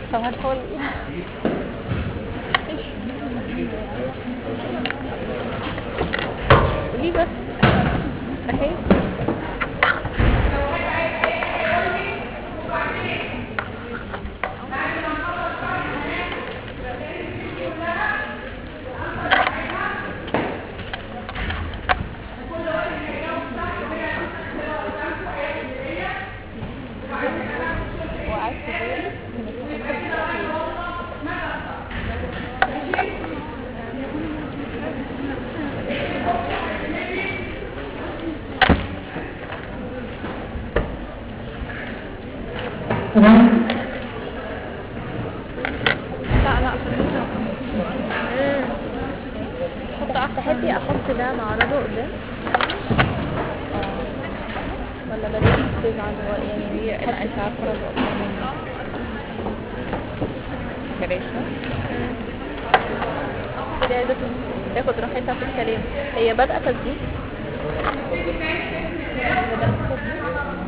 صباح الفل قولي بس اهي وقعدت بالي لا لا حط احط تحبي احط ده معرضه قدام ولا بلاش تزعل هو يعني هي لا انت عارفه انا بقى مني بلاش دي عايزه تاخد راحتها في الكلام هي بادئه تسجيل بدأت تسجيل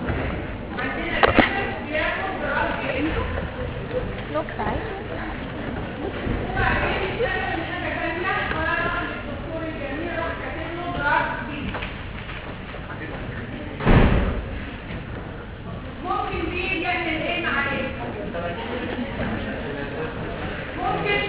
نكتة عايزة ممكن دي يعمل ايه مع ايه ممكن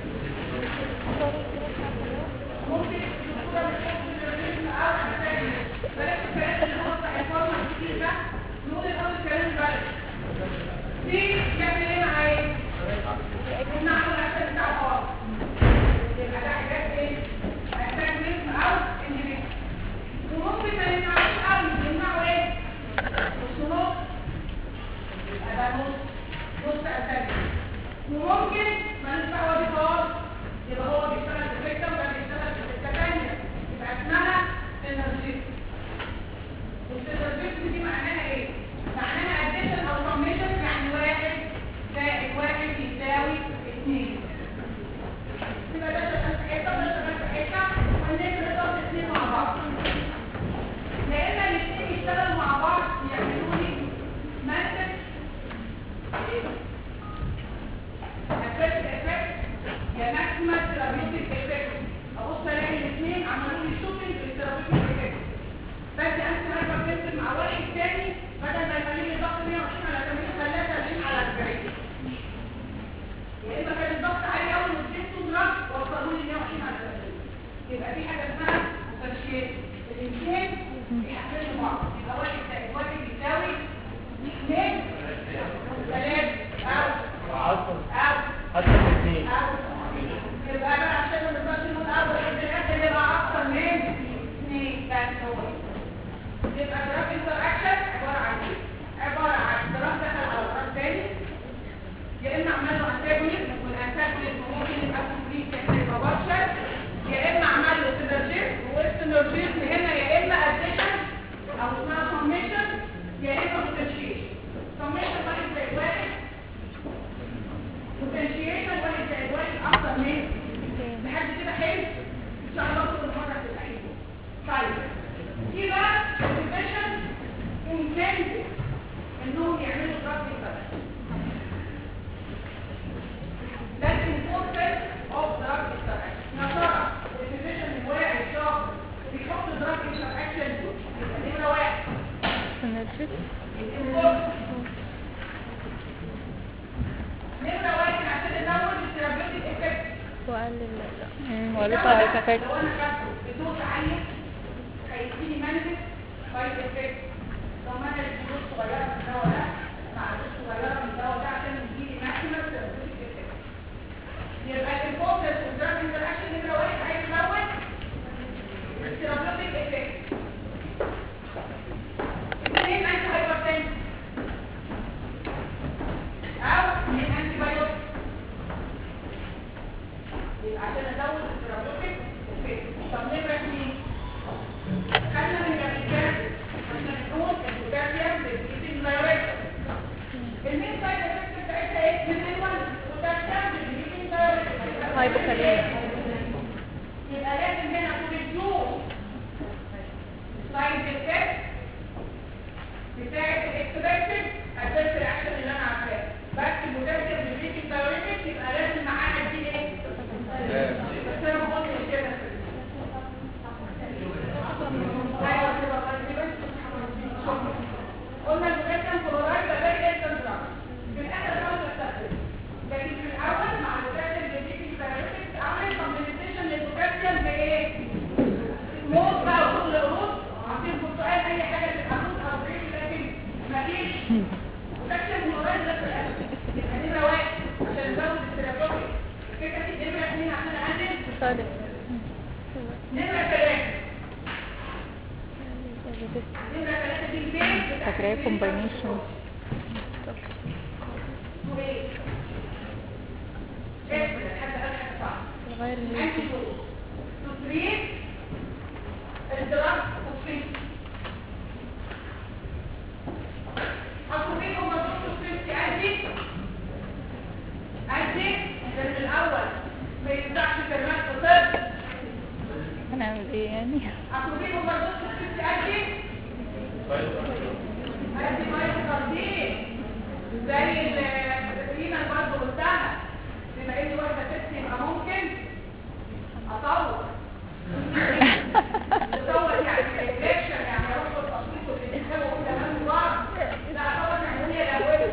ممكن الدكتوره بتحط الرجل او بلاش الكلام اللي هو بتاع الفورمه الكتير ده نقول الاول الكلام بلاش دي يعمل ايه مع ايه احنا عمل عشان بتاع الفورمه يبقى ده حاجات ايه محتاج نسم او انهبيشن وممكن ما ينفعش قوي يمنعوا ايه الصنوع يبقى ده نص نص اساسي وممكن ما ننفع ودي خالص يبقى هو بيشتغل في سكه وده بيشتغل في سكه ثانيه يبقى اسمها سينرجيست والسينرجيست دي معناها ايه؟ معناها اديشن او سميشن يعني واحد زائد واحد يساوي اثنين يبقى ده شغال في حته وده شغال في حته ونضرب الاثنين مع بعض يا اما الاثنين يشتغلوا مع بعض يعملوا لي ماسك افكت افكت يا ماكسيمال ثيرابيوتيك افكت ابص الاقي الاثنين عملوا لي شوتنج للثيرابيوتيك افكت بس انت هرجع بنزل مع واحد تاني بدل ما يخلي لي ضغط 120 على 80 خليها 30 على 40 يا اما كان الضغط عالي قوي واديته دراج وصلوا لي 120 على 30 يبقى في حاجه اسمها مستشفيات الاثنين بيحملوا بعض يبقى واحد زائد واحد يساوي اثنين ثلاثة أو عشر أو حتى الاثنين أو يبقى بقى عشان ما نقدرش نقول أول في الآخر يبقى أكتر من اثنين بس هو يبقى دراج انتر أكشن عبارة عن إيه؟ عبارة عن دراج دخل على دراج تاني يا إما عمل له أنتاجونيزم والأنتاجونيزم ممكن يبقى كومبليت يا يبقى بارشل يا إما عمل له سينرجيزم والسينرجيزم هنا يا إما أديشن أو اسمها سميشن يا إما بوتنشيشن سميشن واحد زائد واحد بوتنشيشن واحد زائد واحد أكتر من لحد كده حلو إن شاء الله كل مرة تبقى حلو طيب في بقى الديفيشن انتنسيف إنهم يعملوا دراج انتراكشن ده الامبورتنس اوف دراج انتراكشن يا ترى الفيزيشن الواعي الشاطر بيحط دراج انتراكشن يبقى نمره واحد سنرجيست الامبورتنس نمره واحد عشان نزود الثيرابيوتيك افكت وقلل لا ولسه هيكفاك لو انا خدته بدوز عاليه هيديني مانجت بايد افكت لو ما انا الدوز صغيره من الدواء ده مع دوز صغيره من الدواء ده عشان يديني ماكسيمم ثيرابيوتيك افكت يبقى الامبورتنس والدراج انتراكشن نمره واحد عايز يزود الثيرابيوتيك افكت اثنين انتي هايبرتنشن او اثنين انتي بايوتيك يبقى عشان ازود الثيرابيوتيك افكت طب نمره اثنين خدنا من الامريكان احنا بنقول البوتاسيوم بيزيد دايركت المين سايد افكت بتاعتها ايه؟ من الوان بوتاسيوم بيزيد دايركت هايبوكاليميا يبقى لازم هنا تريديوس سايد افكت بتاعت الاكسبكتد ادفيرس رياكشن اللي انا عارفاه بس البوتاسيوم بيبيتي بايوريتك يبقى لازم معاها دي ايه بس انا ما قلتش كده ايوه كده طيب بس شكرا قلنا البوتاسيوم كلورايد ده باقي انت في الاخر خالص استخدم لكن في الاول مع البوتاسيوم بيبيتي بايوريتك عمل كومبنسيشن للبوتاسيوم بايه موت بقى وكل قروض عارفين برتقال اي حاجه تبقى موت او بريك لكن مفيش بوتاسيوم كلورايد ده في الاخر يبقى نمره واحد عشان نزود السيرابوتيك الفكره دي نمره اثنين عشان اقلل صادق نمره ثلاثه نمره ثلاثه دي البيت فاكراه كومباينيشن وايه؟ ايه حد قال حاجه صح غير antidote to treat الدرج والفيس أصبحوا مضروب الفيس عندي عندي لأن الأول ما ينفعش كلمات قصير هنعمل ايه يعني أصبحوا مضروب الفيس عندي عندي مايكروكاردين زي الرينا برضه قلتها بما اني واحده ست يبقى ممكن اطور اطور يعني ريفليكشن يعني اروح التصويت والانتخاب واقول تمام مبارك لا اطور يعني هي الاول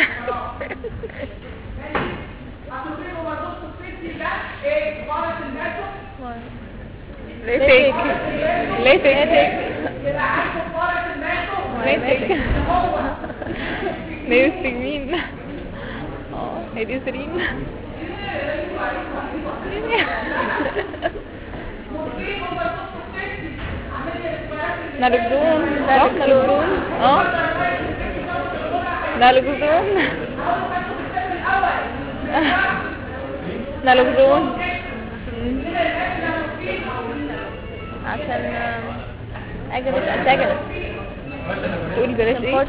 ماشي اصل برضه التصويت ده ايه مبارك الناتو ليه فيك ليه فيك يبقى عارفه مبارك الناتو ليه فيك هو ليه مستجمين اه هي دي سرين نالجزون صح نالجزون اه نالجزون نالجزون عشان اجل اتجل تقولي بلاش ايه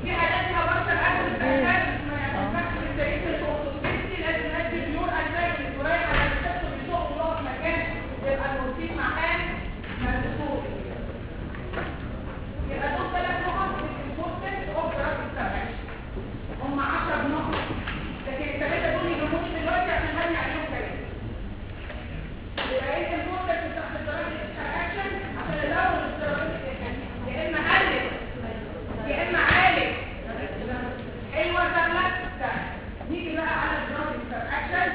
هم 10 نقط لكن الثلاثه دول يهموني دلوقتي عشان هني عليهم كلام يبقى انت الموتر بتاعت الدرجه اكشن عشان الاول الدرجه يا اما قلل يا اما عالج حلوه سهله سهله نيجي بقى على الدرجه اكشن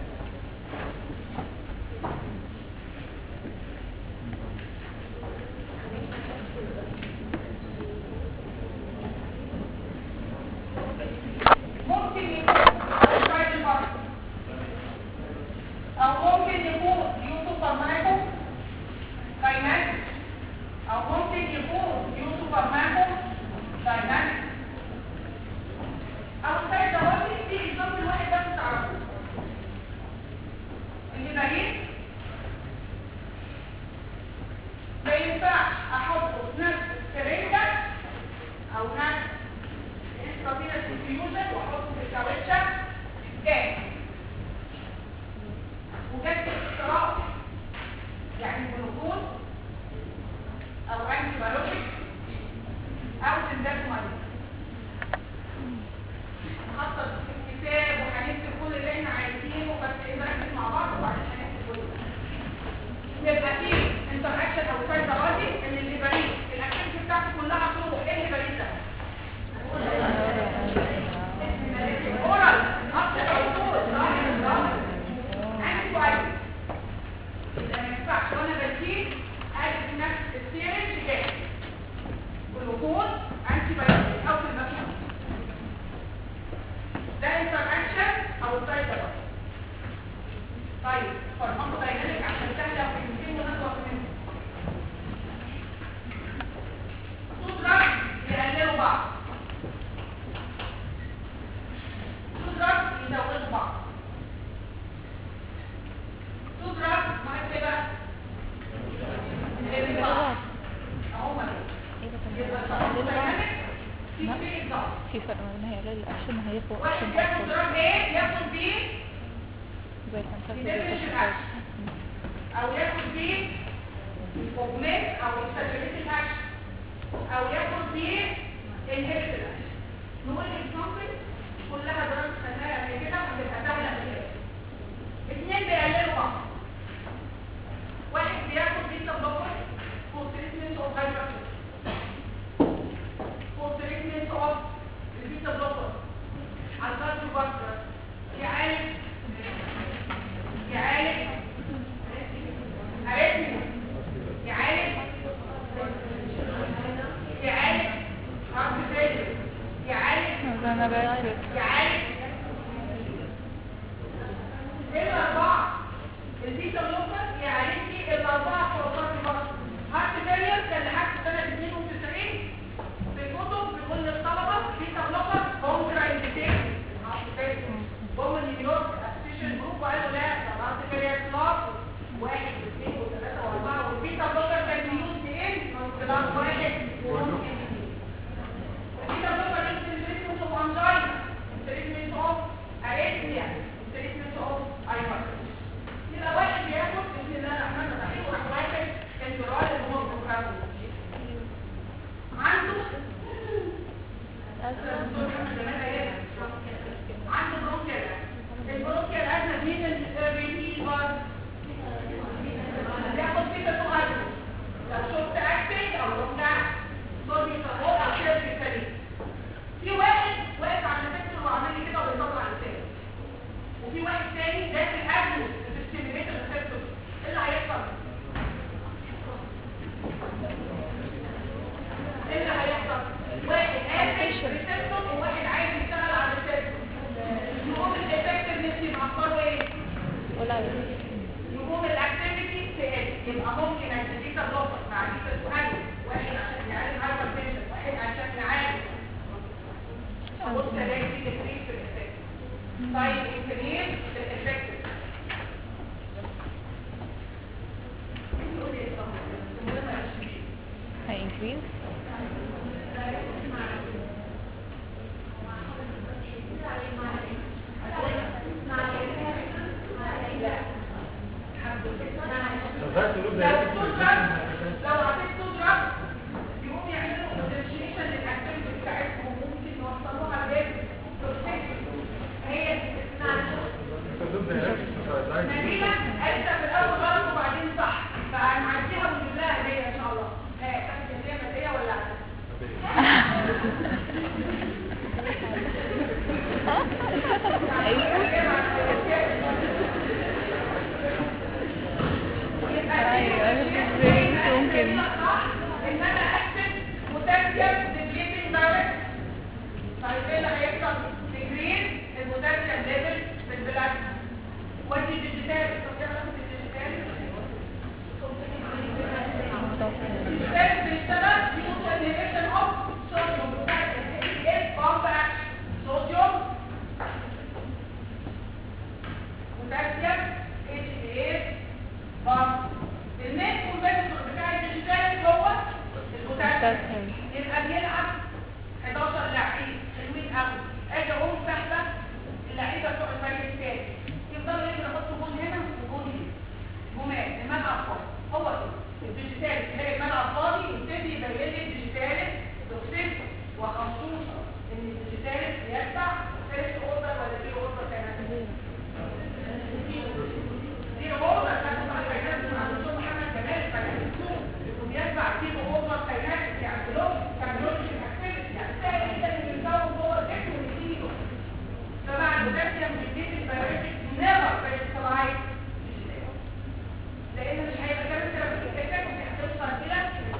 ممكن يكون outside البحر او ممكن يكون يوسف فرماكو دايناميك او ممكن يكون يوسف فرماكو دايناميك او سايد دواتي في الضغط الواحد بس تعرفوه اللي بعيد ما ينفعش احطه في نفس السرنجه او نفس الانترافينال ديفيوجن واحطه في الكاوتشه تاني وجدت اختراق يعني جلوكوز او انتي بايوتيك او سنداتومالين نخطط في الكتاب وهنكتب كل اللي احنا عايزينه بس ايه نركز مع بعض وبعدين هنكتب كل ده يبقى في انتر اكشن او سايد بادي ان اللي بريد الاكتيفيتي بتاعته كلها تروح ايه اللي بريد ده؟ اورال اكتر او طول صح صح عندي كويس يبقى ما ينفعش وانا بديه ادي في نفس السيرنج جاي جلوكوز انتي بايوتيك او في المكان ده انتر اكشن او سايد بادي طيب فارماكو دايناميك عشان سهله وكلمتين ونخلص منه صدرك يقللوا بعض صدرك يزودوا بعض صدرك معاك ايه بقى؟ اللي بعض اهو يبقى فارماكو دايناميك في في الضغط في فرق ما بين هيقلل الاكشن وهيبقى واحد اكشن ياخد اكتر دراج ايه؟ ياخد بيه زي الفانتازيا يدمج الاكشن او ياخد بيه اوجمنت او اكسجريت الاكشن او ياخد بيه انهبت الاكشن نقول اكزامبل كلها دراج انا بركز يعالج الأربعة البيتا بلوكر يعالج لي الأربعة فوقات البطن هارت فيلير كان لحد سنة 92 في الكتب بيقول للطلبة بيتا بلوكر كونترا انديكيشن هارت فيلير هم نيويورك اسوشيشن جروب وقالوا لا ده الهارت فيلير كلاس واحد واثنين وثلاثة وأربعة والبيتا بلوكر كان بيوز بإيه؟ كلاس واحد وممكن اثنين Kita berapa ni treatment of angina, treatment of arrhythmia, treatment of hypertension. إذا واحد بياخد بسم الله الرحمن الرحيم وراح واحد انفراد اللي هو بروجرام عنده عنده برونكيال البرونكيال أزمة مين الريليفر بياخد فيه بسؤال لو شفت اكتنج او رمنا صوت بيصور او شير في الفريق في واحد واقف على الفكر وعمال لي كده وبيطلع لسانه وفي واحد تاني داخل اجله في الستيميليتر ريسبتور ايه اللي هيحصل؟ ايه اللي هيحصل؟ واحد قافل ريسبتور وواحد عايز يشتغل على الريسبتور يقوم الافكتفنس يبقى اخباره ايه؟ قليل يقوم الاكتيفيتي تقل يبقى ممكن الديتا بلوكر مع ديتا سؤال واحد عشان يعالج هايبرتنشن واحد عشان يعالج بص الاقي في تكريس في الافكت طيب انكريز في الافكت هي increase شغال تقول لو ده تضرب لو عطيت تضرب يقوم يعملوا ديفينيشن للاكتيفيتي بتاعتهم ممكن يوصلوها لليفل هي تقول ده نبيلة قالت في الأول غلط وبعدين صح فهنعديها ونجيب لها هدية إن شاء الله ها تاخد هدية هدية ولا ايوه ازاي ممكن إن أنا أكتب بوتاسيوم ديبليتنج دايركت طيب إيه اللي هيحصل؟ تجريد البوتاسيوم ليفل في البلازما ودي الديجيتال طب يلا ناخد الديجيتال الثالث بيشتغل يوز انهيبيشن اوف صوديوم بوتاسيوم ايه بامب اكشن صوديوم بوتاسيوم اتش ايه بامب المين كومبيتيتور بتاع الديجيتال هو البوتاسيوم بوتاسيوم. يبقى بيلعب 11 لعيب حلوين قوي اجي اقوم سحبه اللعيبه بتوع الفريق الثاني يفضلوا يجروا يحطوا جول هنا وجول هنا جمال الملعب فاضي هو كده الديجيتال تلاقي الملعب فاضي يبتدي يبين لي الديجيتال توكسيك وخصوصا ان الديجيتال بيتبع فيرست اوردر ولا زيرو اوردر كمان زيرو اوردر كان بتاع البيانات مع الدكتور محمد جمال فيحسوه وبيتبع زيرو اوردر كايناتيك يعني لو كارديولوجي اكتيفيتي يعني تلاقي انت اللي بيكون جوه الجسم ويزيده فمع البوتاسيوم بيديك البيوتيك نيفر بيستلايز لان مش هيبقى كمان ثيرابيوتيك افكت هتوصل الى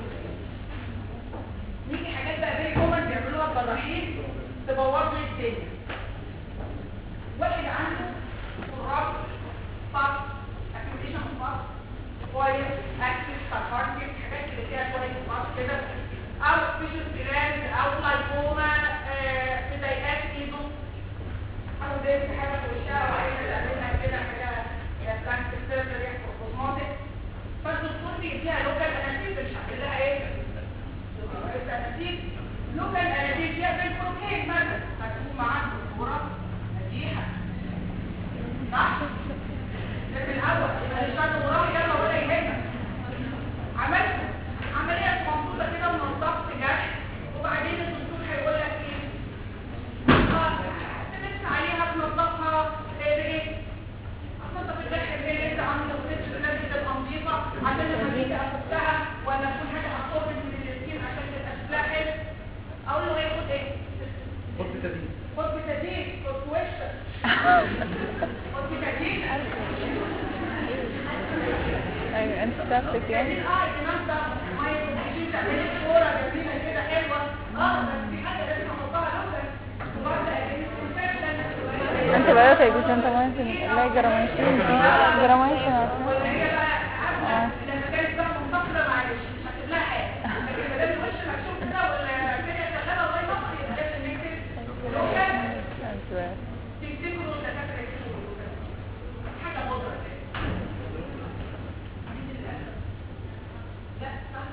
نيجي حاجات بقى فيري كومن بيعملوها الجراحين تبوظ لي الدنيا واحد عنده خراج فص اكيوميشن فص كويس اكسس ساركارتيك حاجات اللي فيها شويه فص كده او فيشن بلانز او لايكوما مضايقات ايده او بنت حاجه في وشها وعايزه تعملها كده حاجه بلاستيك سيرجري كوزماتيك فالدكتور بيديها لوكال انستيك مش هعمل لها ايه؟ انستيك لوكال انستيك فيها بالبروتين مثلا هتكون معاها دكتوره مديحه صح؟ ده في الاول يبقى الشرط وراح يلا ولا يهمك عملت عمليه مبسوطه كده ونظفت جرح وبعدين الدكتور هيقول لك ايه؟ تلف عليها تنظفها بايه؟ هتنظف الجرح اللي انت عامله وتلبس الناس تبقى نظيفه عشان لما تيجي افكها ولا تكون حاجه هتصب من السكين عشان تبقى شكلها حلو اقول له ايه خد ايه؟ خد تدين خد بتدين خد وشك خد بتدين ايوه انت بتاعتك يعني يعني اه كمان ده ما يمكنش تعملي صوره جميله كده حلوه اه بس في حاجه لازم احطها لوكال وبعد جرانتامايسين لا جرامايسين اه جرامايسين عارفة واللي هي بقى اه. عارفه لما كانت بقى منتقده معلش مش هكتب لها حاجه لكن ما دام الوش مكشوف كده والدنيا شغاله الله ينور يبقى لازم نكتب لوكال أنتوا- تفتكروا الدكاتره يكتبوا لوكال حاجه مضره كده لا صح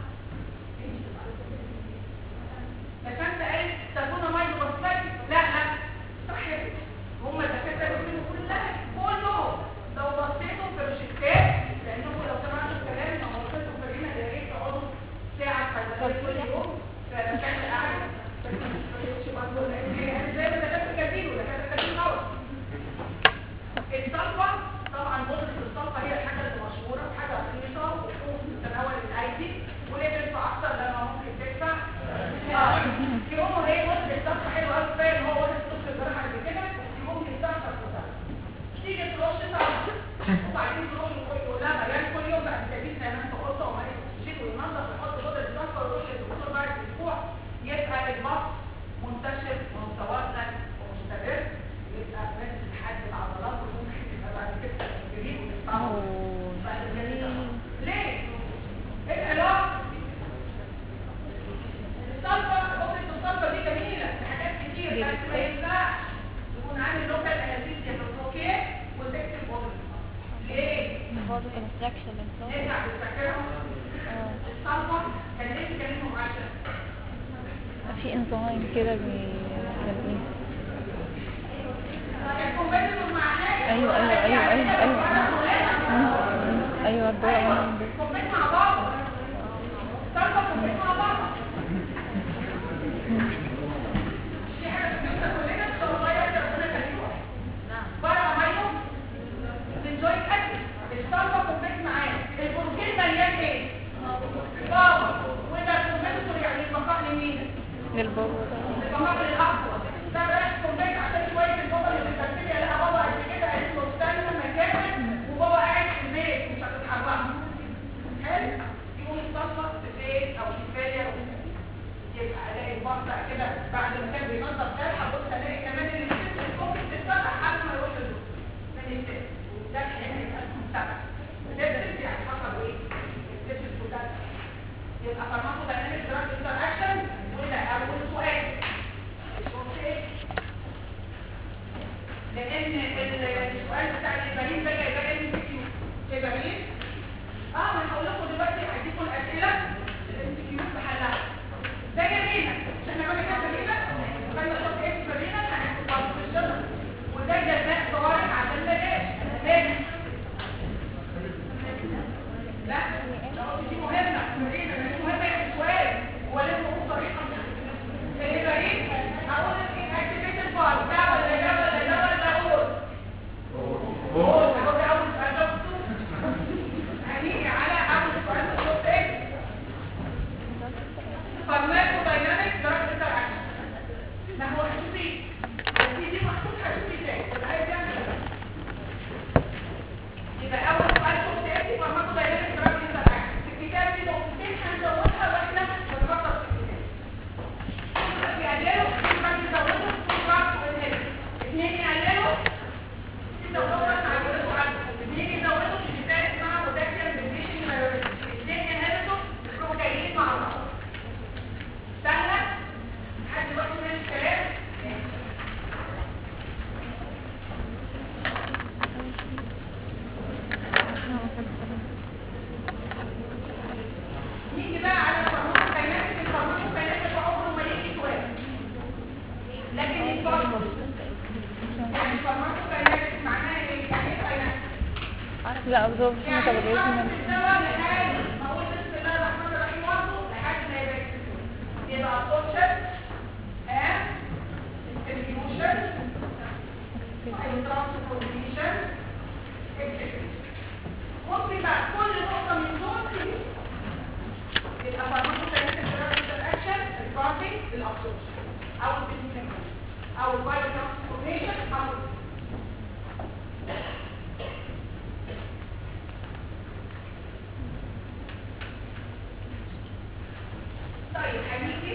عشان قال تكون مايند بسيط لا لا صح هم الدكاتره بيقولوا كلها كلهم لو بصيتوا في الروشتات لانكم لو سمعتوا الكلام لو بصيتوا في الريمه يا ريت تقعدوا ساعه في كل يوم فمكان القعده بس ما تفرقش برضه لان هي زي ما الدكاتره كاتبين والدكاتره كاتبين غلط الصلفه طبعا بودره الصلفه هي الحاجه المشهوره وحاجه رخيصه وفوق متناول الايدي وليه بتدفع اكتر لما ممكن تدفع اه يقوموا ايه بودره الصلفه حلوه قوي كفايه ان هو واخد طفل الجراحه قبل كده يقوم يستعصر كلها تيجي ترش صلفه وبعدين تروح يقول لها مليان كل يوم بعد تجيب زي ما انت قلت ومالك تشيل وينظف ويحط بودره الصلفه ويروح للدكتور بعد اسبوع يبقى المص منتشر ومتوازن ومستمر يبقى ماسك لحد العضلات وممكن يبقى بعد كده جديد ويستعمل أوه، بعد كده ليه؟ ايه العلاقه؟ الصلفه بودره الصلفه دي جميله في حاجات كتير بس ما ينفعش يكون عامل لوكال انستيزيا في البروكيه وتكتب بودره الصلفه ليه؟ برضه construction and so نرجع بالذاكره اه. الصلفه كان ليه كلمه عشان في انزيم كده بي كان كان كومبيتيتور مع حاجه ايوه ايوه ايوه ايوه ايوه ايوه ايوه الدورة كومبيت مع بعض صلفه كومبيت مع بعض دي حاجه بنشوفها كلنا ان شاء الله يا ربنا يخليكم بره مايو بنجوي اكل الصلفه كومبيت معاه البروتين مليان ايه؟ باور وده كومبيتيتور يعني البقاء لمين؟ للبابا ده البقاء للاقوى ده رايح كومبيت عشان شويه البابا اللي في البكتيريا لقى بابا قد كده قالت له استنى مكانك وبابا قاعد في البيت مش هتتحرك حلو يقوم الصلصه في زيت او في فاليا يبقى الاقي المقطع كده بعد ما كان بينضف جرح ابص الاقي كمان اللي بتفتح ممكن تتفتح قبل ما يروح للدكتور من الست ده هنا يبقى اسمه سبع تفتح يعني حصل ايه؟ تفتح كلها يبقى فارماكو دايناميك دراج انتر اكشن وده اول سؤال الشورت ايه؟ لان السؤال بتاع البنين ده جايباه ام سي كيو جايبه مين؟ اه ما انا هقول لكم دلوقتي هديكم الاسئله الام سي كيو بحلها ده جميله مش احنا قلنا كده جميله وكان شوط ايه جميله هناخد برضه في الشغل وده جزاء طوارئ عشان ما جاش ماشي لا لا دي مهمه جميله دي مهمه في السؤال هو لازم اقول طريقه اللي بعيد هقول اكتيفيتد بار ده ولا ده ولا ده ولا اقول اقول اهو ده اول سؤال ده هنيجي على اول سؤال في الشوط ايه فارماكو دايناميك دراج انتر اكشن ما هو هشوفي في دي محطوط هشوفي تاني يبقى عايز يعمل يبقى اول سؤال شفت ايه فارماكو دايناميك دراج انتر اكشن في الكتاب في نقطتين هنزودها واحنا بنفكر في الكتاب بيقللوا بعد يزودوا بعض والهيد اثنين يقللوا يزودوا بس على كل سؤال اثنين يزودوا في الكتاب اسمها بوتاسيوم ديبريشن مايوريتي اثنين يهلكوا يروحوا جايين مع بعض سهلة لحد دلوقتي ماشي الكلام نيجي بقى على الفارماكوكايناتيك الفارماكوكايناتيك عمره ما يجي سؤال لكن الفارماكو يعني الفارماكوكايناتيك معناها ايه؟ يعني ايه كايناتيك؟ لا absorption يعني metabolism الفارماكو الدواء لحد ما اقول بسم الله الرحمن الرحيم برضه لحد ما يبقى يبقى absorption and distribution and transportation execution ممكن بقى كل نقطة من دول تيجي يبقى فارماكوكاينيتيك دراج انتراكشن الكاردينج الابسوربشن او الديسمينيشن او البايو ترانسفورميشن او طيب هنيجي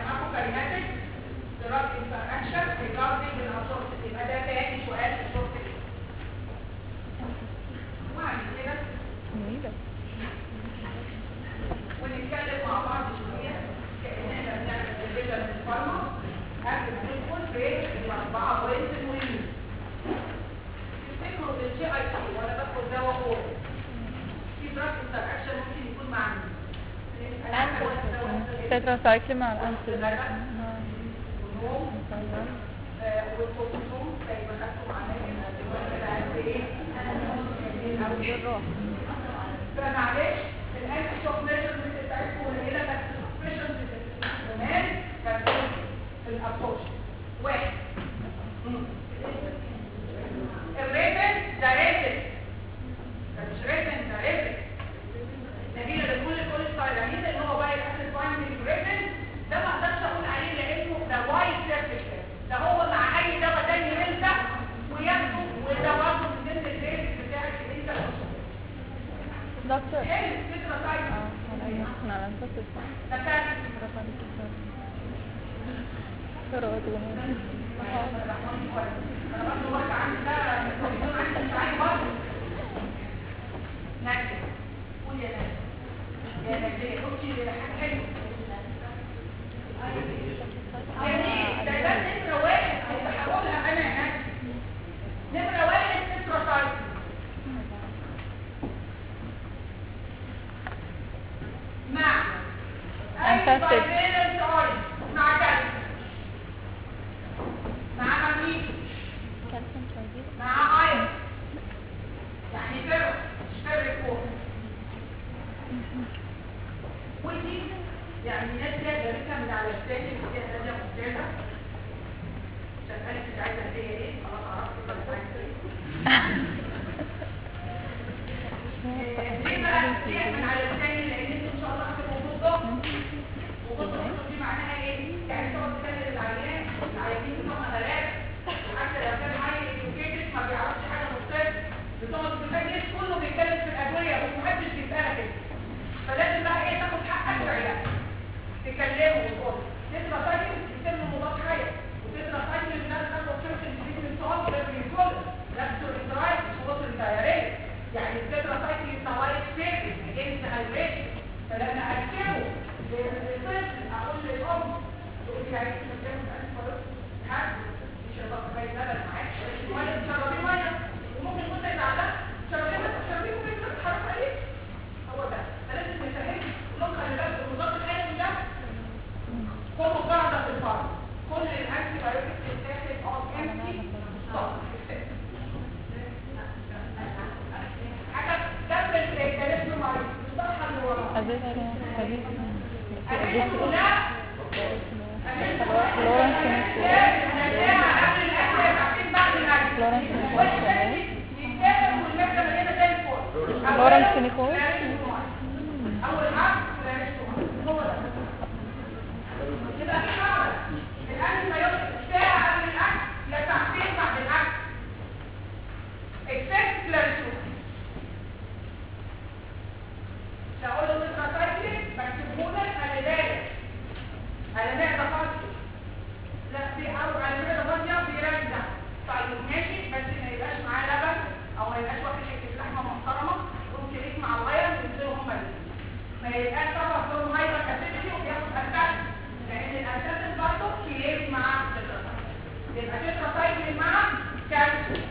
فارماكوكاينيتيك دراج انتراكشن الكاردينج الابسوربشن يبقى ده تاني سؤال في الشورت دراج انتر اكشن ممكن يكون مع مين؟ تتراسايكل مع الانسولين والنوم آه، والكورتيزون زي ما خدتوا معانا دلوقتي بقى قد ايه؟ بالراحة فمعلش الانتي شوك ميجرمنت بتاعتكم قليله بس السبيشال زمان كان في الابروش واحد الريتن ده ريتن ده مش ريتن ده ريتن نبيله بتقول لكل الصيدليين ان هو بايل اسيد بايندنج ريتن ده ما اقدرش اقول عليه لانه ده وايد سيرفيكال ده هو مع اي دواء تاني يلزق وياخده وده برضه من ضمن البيز بتاعت انت دكتور حلو فكره طيبه احنا على نفس الصح ده كان فرقت انا برضه واحده عندي ده التلفزيون عندي مش عايز برضه نكتب قول يا نكتب يا نكتب بصي ده حاجه حلوه جميل ده ده نمره واحد اللي هقولها انا يا نكتب نمره واحد تتراسايكل مع اي Fantastic. فايبرينال اويل مع كالسيوم مع مغنيسيوم مع ايرون يعني فيرو مش فيرو فور ودي يعني ناس كده جابتها من على الثاني اللي فيها ناديه ممتازه عشان قالت مش عايزه هديه ايه خلاص عرفت بقى مش عايزه ايه آه، ليه بقى ليه من على الثاني لان انتوا ان شاء الله هتبقوا ضده وضد الخطوط دي معناها ايه؟ يعني تقعد تكلم العيان العيانين هم غلاب حتى لو كان عيل educated ما بيعرفش حاجه مختلفه بتقعد تخلي كله بيتكلم في الادويه بس محدش بيسالك كده فلازم بقى ايه تاخد حقك وعيالك تكلمه وتقول تقرا سايكل بتسمى مضاد حيوي وتقرا سايكل الناس تاخد سيرفن تريتمنت صوت غير بيقول نفس الانترايت صوت الدايريه يعني التترا سايكل النوايا سيرفن اجينست هايدريشن فلما اكتبه للطفل اقول للام تقول لي عايز تشربي ألف فرق حد يشرب كوبايه لبن معاك ولا تشربي ميه وممكن كنت زعلان تشربي بس تشربي كوبايه لبن حرام عليك هو ده فلازم نفهم لهم خلي بالك المضاد الحيوي ده كله قاعده في الفرد كل الانتي بايوتكس بتتاخد اوف انتي ستوب حاجه جنب الكالسيوم مريض الصحه اللي وراها أزيد أزيد أديته لا لورنس لورنس نيكول اول حرف هو ده يبقى في قاعده الاكل ما يقعد ساعه قبل الاكل يا ساعتين بعد الاكل except كلاريسون اقول له تتراسايكلين مكتوبهولك خلي بالك على معده فاضيه لا في او على معده فاضيه بيرجع طيب ماشي بس ما يبقاش معاه لبن او ما يبقاش واخد حته لحمه محترمه ممكن يجي مع الغير وينزلوا هما الاثنين ما يبقاش طبعا فيهم هايبر اسيدتي وبياخد اساس لان الاساس برضه كيليز مع تتراسايكلين يبقى تتراسايكلين مع كالسيوم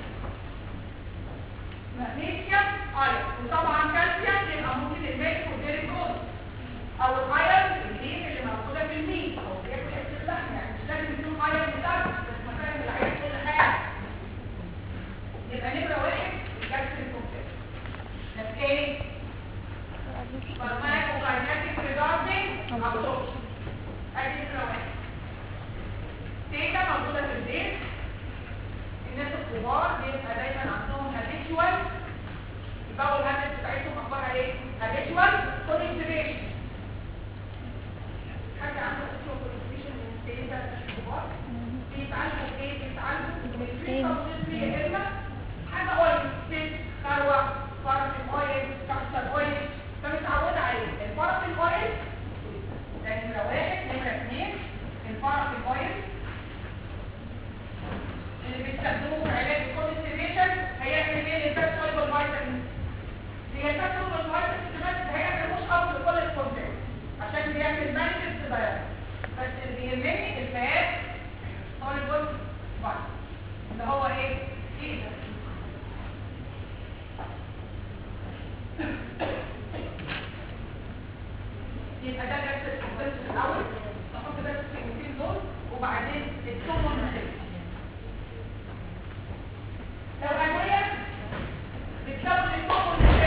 مغنيسيوم ايرون وطبعا كالسيوم يبقى ممكن الميلك والديري جولد او الايرون اللين اللي موجوده في الميت او بياكل حته اللحم يعني مش لازم يكون ايرون بتاعته بس مكان العيال كل حاجه يبقى نمره واحد الكالسيوم كومبلكس طب ايه؟ فارماكوكايناتيك ريجاردنج ابسوربشن ادي نمره واحد تيتا موجوده في البيت الناس الكبار بيبقى دايما عندهم هابيتشوال الباول هابت بتاعتهم اخبارها ايه؟ هابيتشوال كونستيبيشن حد عنده هابيتشوال كونستيبيشن من السيدة الكبار بيتعالجوا بايه؟ بيتعالجوا بالفريقة والفريقة يا اما حاجة اويل سيت خروة بارافين اويل كاستر اويل فمتعودة عليه البارافين اويل ده نمرة واحد نمرة اثنين البارافين اويل اللي بيستخدموه في علاج الكونستيبيشن هيعمل ايه للفات سوليبل فيتامين هي الفات سوليبل فيتامين بس هيعمل مش اب لكل الكونتين عشان بيعمل مانجز دايركت بس اللي بيهمني الفات سوليبل فيتامين اللي هو ايه؟ ايه ده؟ وبعدين التومون لو ادويه بتزود التومون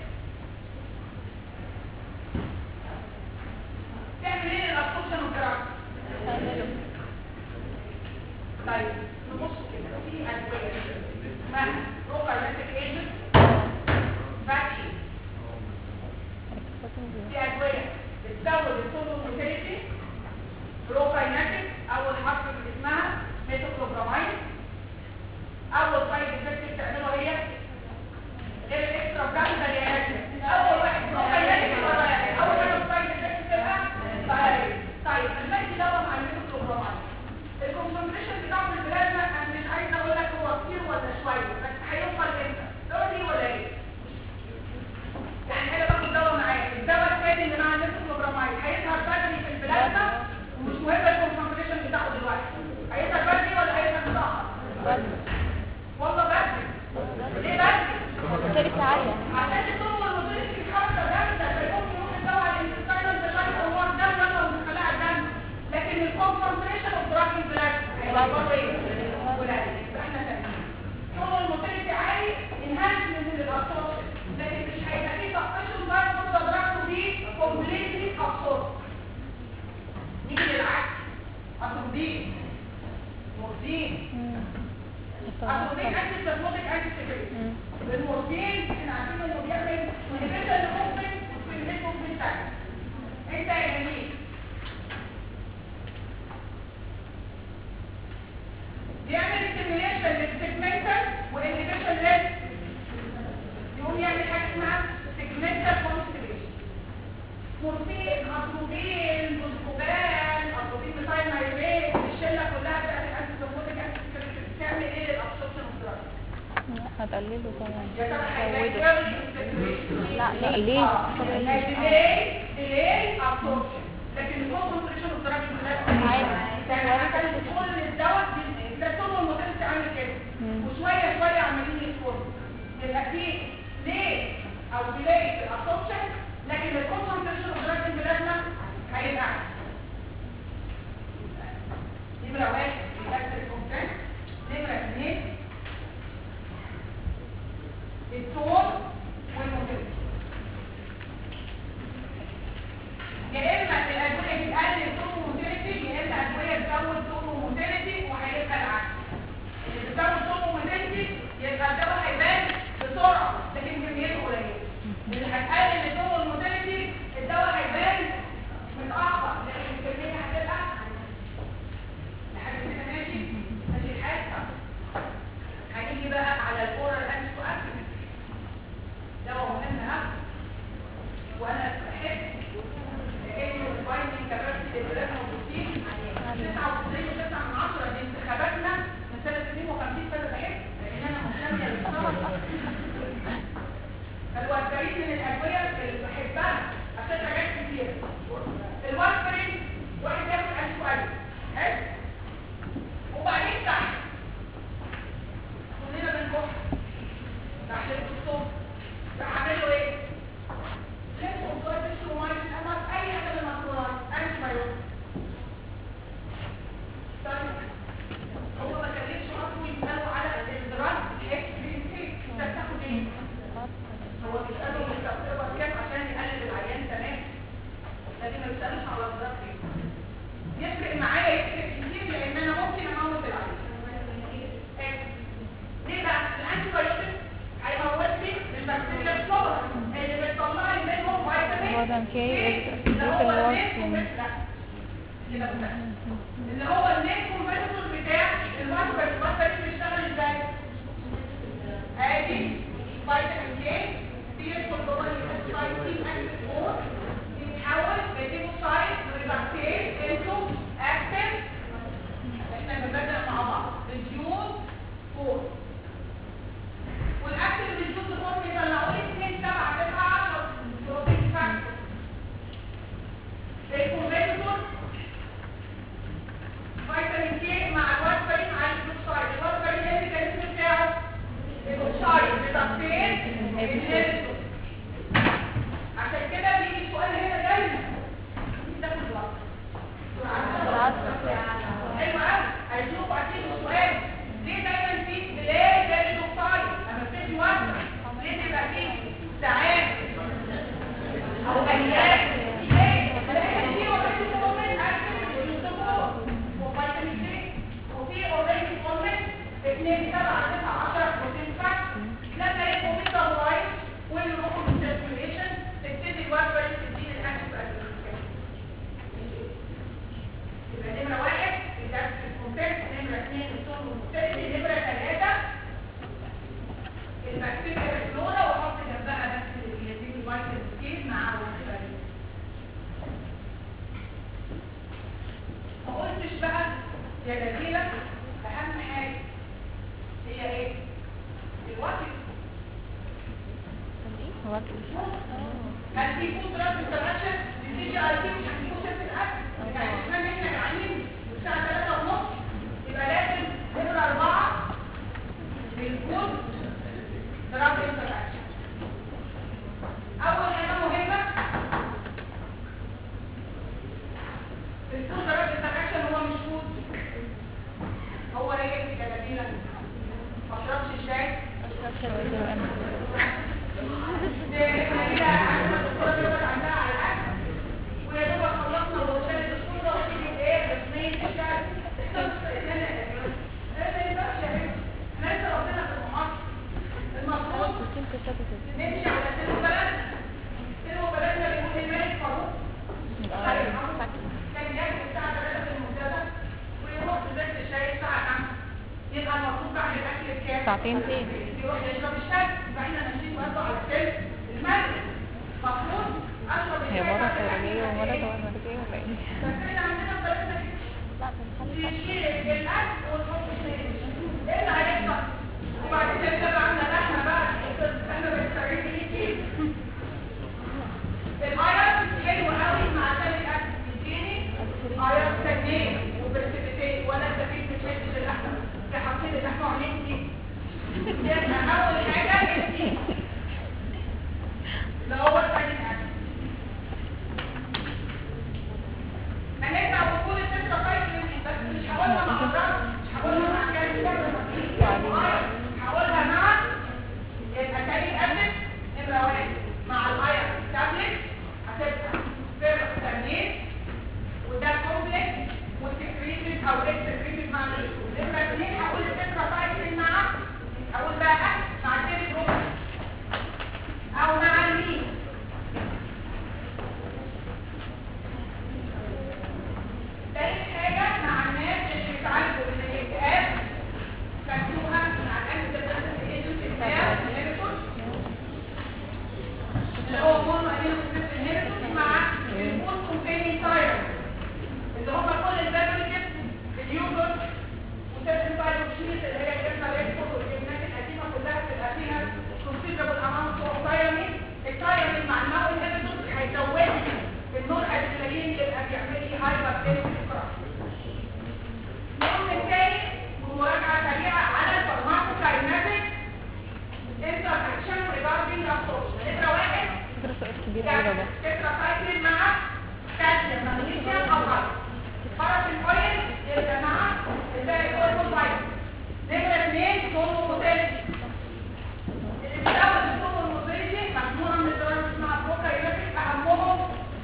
تعمل ايه الابسوربشن والجراحه طيب نبص كده في ادويه اسمها بروكايناتيك ايجنت فاكسين في ادويه بتزود التومون موتيليتي بروكايناتيك اول حرف في اسمها ميتوكلوبرامين اول سايد افكت بتعمله هي غير الاكسترا بتاعتها اللي هي اول واحد بروكايناتيك اول حاجه سايد افكت بتبقى طيب طيب المادي دواء مع الميتوكلوبرامين الكونسنتريشن بتاعه في البلازما انا مش عايزه اقول لك هو كتير ولا شويه بس هيوصل امتى تقول لي ولا ايه يعني انا باخد دواء معايا الدواء الثاني اللي مع الميتوكلوبرامين هيظهر بدري في البلازما ومش مهم الكونسنتريشن بتاعه دلوقتي هيظهر بدري ولا هيظهر متاخر والله بدري ليه بدري شركة عالية عشان الطرق والمدرس الحركه جامده فيمكن يروح الدواء على الانتستاينال ده شايفه هو الدم يلا ومخلعها الدم لكن الكونسنتريشن اوف دراج بلاك هيبقى برضه ايه؟ قليل يبقى احنا فاهمين طرق الموتيليتي عالي انهانسمنت للابسوربشن لكن مش هيبقى فيه سبشن باي فور ذا دراج تو بي كومبليتلي ابسورب نيجي للعكس اتروبين مورفين اتروبين انتي سبلوتيك انتي سيكريت المورفين احنا عارفين انه بيعمل انهبيشن للموفمنت وستيميليت موفمنت انت يا جميل بيعمل ستيميليشن للسيجمنتال وانهبيشن لل يقوم يعمل حاجه اسمها سيجمنتال كونستيبيشن مورفين اتروبين بوزكوبان اتروبين ميثايل مايريت الشله كلها بتاعت الانتي سبلوتيك انتي سيكريت بتعمل ايه للابسوربشن اوف دراج هتقلله طبعا يا ترى هيبقى زوده early integration. لا لا ليه هيبقى delay delay absorption. لكن الكونسنتريشن اوف دراج عادي. يعني عشان كل الدواء ده طول الموتيلتي عامل كده وشويه شويه عمالين يدخلوا يبقى في ليه او delay في الابسوربشن لكن الكونسنتريشن اوف دراج البلازما هيبقى عالي. نمرة واحد الاكتر كونتنت نمرة اثنين التون والموتيلتي يا اما الادويه بتقلل التون والموتيلتي يا اما ادويه تزود التون والموتيلتي وهيبقى العكس اللي بتزود التون والموتيلتي يبقى الدواء هيبان بسرعه لكن كميته قليله اللي هتقلل التون والموتيلتي الدواء هيبان متاخر لكن الكميه هتبقى لحد كده ماشي ماشي الحال هنيجي بقى على الاورال انتي اكتيف دواء مهم ها وانا بحب انه البايندينج كاباسيتي للبلازما والبروتين 99 و9 من 10 دي انتخاباتنا من سنه 52 سنه بحب لان انا منتميه للطلبه الوارفرين من الادويه اللي بحبها عشان حاجات كتير الوارفرين واحد ياخد انتي حلو وبعدين تحت كلنا بنكح تحت الدكتور راح اعمله ايه؟ لبسه وصوت الشومايسين اما اي حاجه من المكرونات انتي بايوتيك طيب هو ما كلمش اصلا يسالوا على الادراك الحس بالانتيك انت بتاخد ايه؟ هو بيسالوا انت بتقبض كام عشان يقلل العيان تمام لكن ما بيسالوش على الادراك ايه؟ يفرق معايا يفرق كتير لان انا ممكن اموت العيان ليه بقى؟ الانتي بايوتيك هيموت لي البكتيريا الصغرى اللي بتطلع لي منهم فيتامين وزن كي اللي هو الوصف المين يعني. لا كده بس. اللي هو المين كومبيتيتور بتاع الماركر الماركر بيشتغل ازاي؟ ادي فيتامين كي بيدخل جوه السايتين اكتف فور بيتحول لديموسايت ريدكتيز انتو اكتف احنا بنبدا مع بعض ريديوز فور والاكتف ريديوز فور بيطلعوا لي 2 7 9 10 بروتين فاكتور الكومبيتيتور فيتامين كي مع الوارفرين على الجلوكسايد الوارفرين ايه الميكانيزم بتاعه الجلوكسايد ريدكتيز انهبيتور عشان كده بيجي السؤال هنا دايما تاخد وقت بسرعه اثنين الصوم والمختلف نمرة ثلاثة البكتيريا الفلورا وحط جنبها بس الياسين الوايت سكيل مع الوحيد ما قلتش بقى يا جميلة أهم حاجة هي إيه؟ الوقت هو هل في فود دراج انتراكشن السي جي اي تي مش هتكون شفت الاكل يعني مش معنى احنا جعانين الساعه 3 ونص يبقى لازم نمره 4 للفود دراج انتراكشن اول حاجه مهمه الفود دراج انتراكشن هو مش فود هو ايه يا جميله ما اشربش الشاي يبقى المفروض بعد الاكل بكام؟ ساعتين فين؟ يروح يشرب الشاي يبقى احنا ماشيين برضه على السلم المغرب المفروض اشرب هي الشاي مرة بعد خارجية الأكل. ومرة جوه المرجية ولا ايه؟ بس احنا عندنا بلدنا لا بنخلي تشيل الاكل وتحط الشاي ايه اللي هيحصل؟ وبعدين تبقى عامله لحمه بقى احنا بنستعين بيه الايرون حلو قوي مع عشان الاكل بيديني ايرون تجميل وبرسبتين وانا استفيد من حته اللحمه في حاطين اللحمه وعينين دي يبقى اول حاجه الدي اللي هو ثاني الاكل هنرجع وقول الفكره طيب بس مش هقولها مع بعض مش هقولها مع كلمه هقولها مع الاساليب اسيد نمره واحد مع الايرون تابلت هتبقى فيرس تمرين وده كومبلكس وسكريتد او اكسكريتد مع الاسود نمره اثنين هقول الفكره طيب مع هقول بقى مع التيري بروكس او مع المين تالت حاجة مع الناس اللي بيتعالجوا من الاكتئاب خدتوها مع الانتي ديبريسنت ايجنت بتاع الهيرتوس اللي هو مونو امينوسيس الهيرتوس مع الفود كومبيني تايرز اللي هم كل البيفرجز اليوجورت وسيرتن بايوشيز اللي هي الجبنه الريكفورد والجبنات القديمه كلها بتبقى فيها considerable amount of thiamine الثايامين مع الماء الهيرتوس هيزود لي النور ادرينالين يبقى بيعمل لي هايبر تنسيف النقطة الثاني ومراجعة سريعة على الفارماكوكايناتيك انتر اكشن ريجاردنج ابسوربشن نمرة واحد فكرة سؤال كبير قوي ده تتراسايكلين مع كالسيوم مغنيسيوم او هاي بارافين اويل يبقى مع الباقي كوربون فايتامين نمرة اثنين سومو موتيلتي اللي بيزود السومو موتيلتي مجموعة من الدراجات اسمها بروكايناتيك اهمهم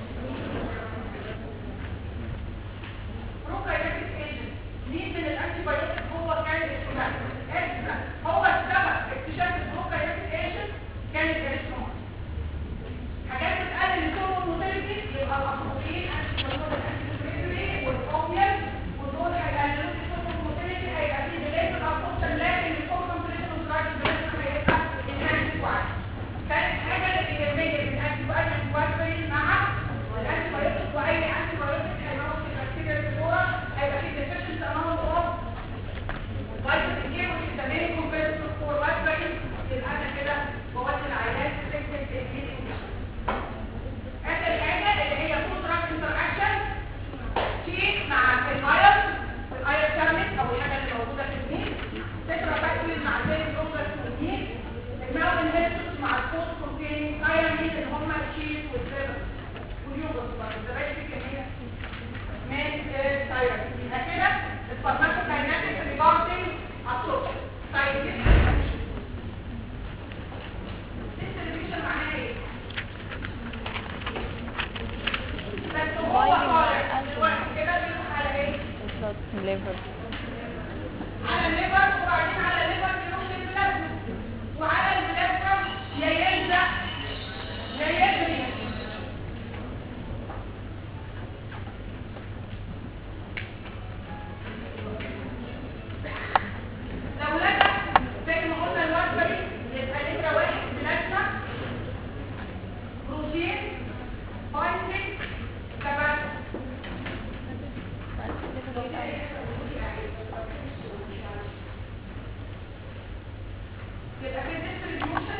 بروكايناتيك ايجنت مين من الانتي بايوتيك هو كان الاسمه اسمه هو السبب في اكتشاف البروكايناتيك ايجنت كان الاريثرومات حاجات بتقلل السوم الموتيلتي يبقى الاطروبين الانتي والاوبيال ودول هيقللوا السوم الموتيلتي هيبقى في ديليت الابسوربشن لكن الكونسنتريشن والدراج بريشن هيبقى انهانس كويس ثالث حاجه اللي يهمني الانتي بايوتيك مع الانتي بايوتيك واي انتي بايوتيك هيموت البكتيريا الفلورا هيبقى في ديفيشنت اماونت اوف فيتامين كي which is the main competitor for vitamin يبقى انا كده بودي العيان سكتة الهيلينج اخر حاجة اللي هي فود دراج انتر اكشن تي مع الاير الاير تابلت او الحاجة اللي موجودة في الميل تترا باكلين مع البيت بروجرس والميل الماون انهبيتورز مع الفود كونتين ايرمين اللي هم الشيز والسيرم واليوجرت برضه ده بقى في كمية من التايرز يبقى كده الفارماكوكايناتيك ريجاردنج ابسوربشن طيب ديستريبيوشن معناها ايه؟ بس هو طالع دلوقتي كده بيروح على ايه؟ بالظبط ليفر على الليفر وبعدين على الليفر بيروح للبلازما وعلى البلازما يا يلزق يا يجري يبقى في distribution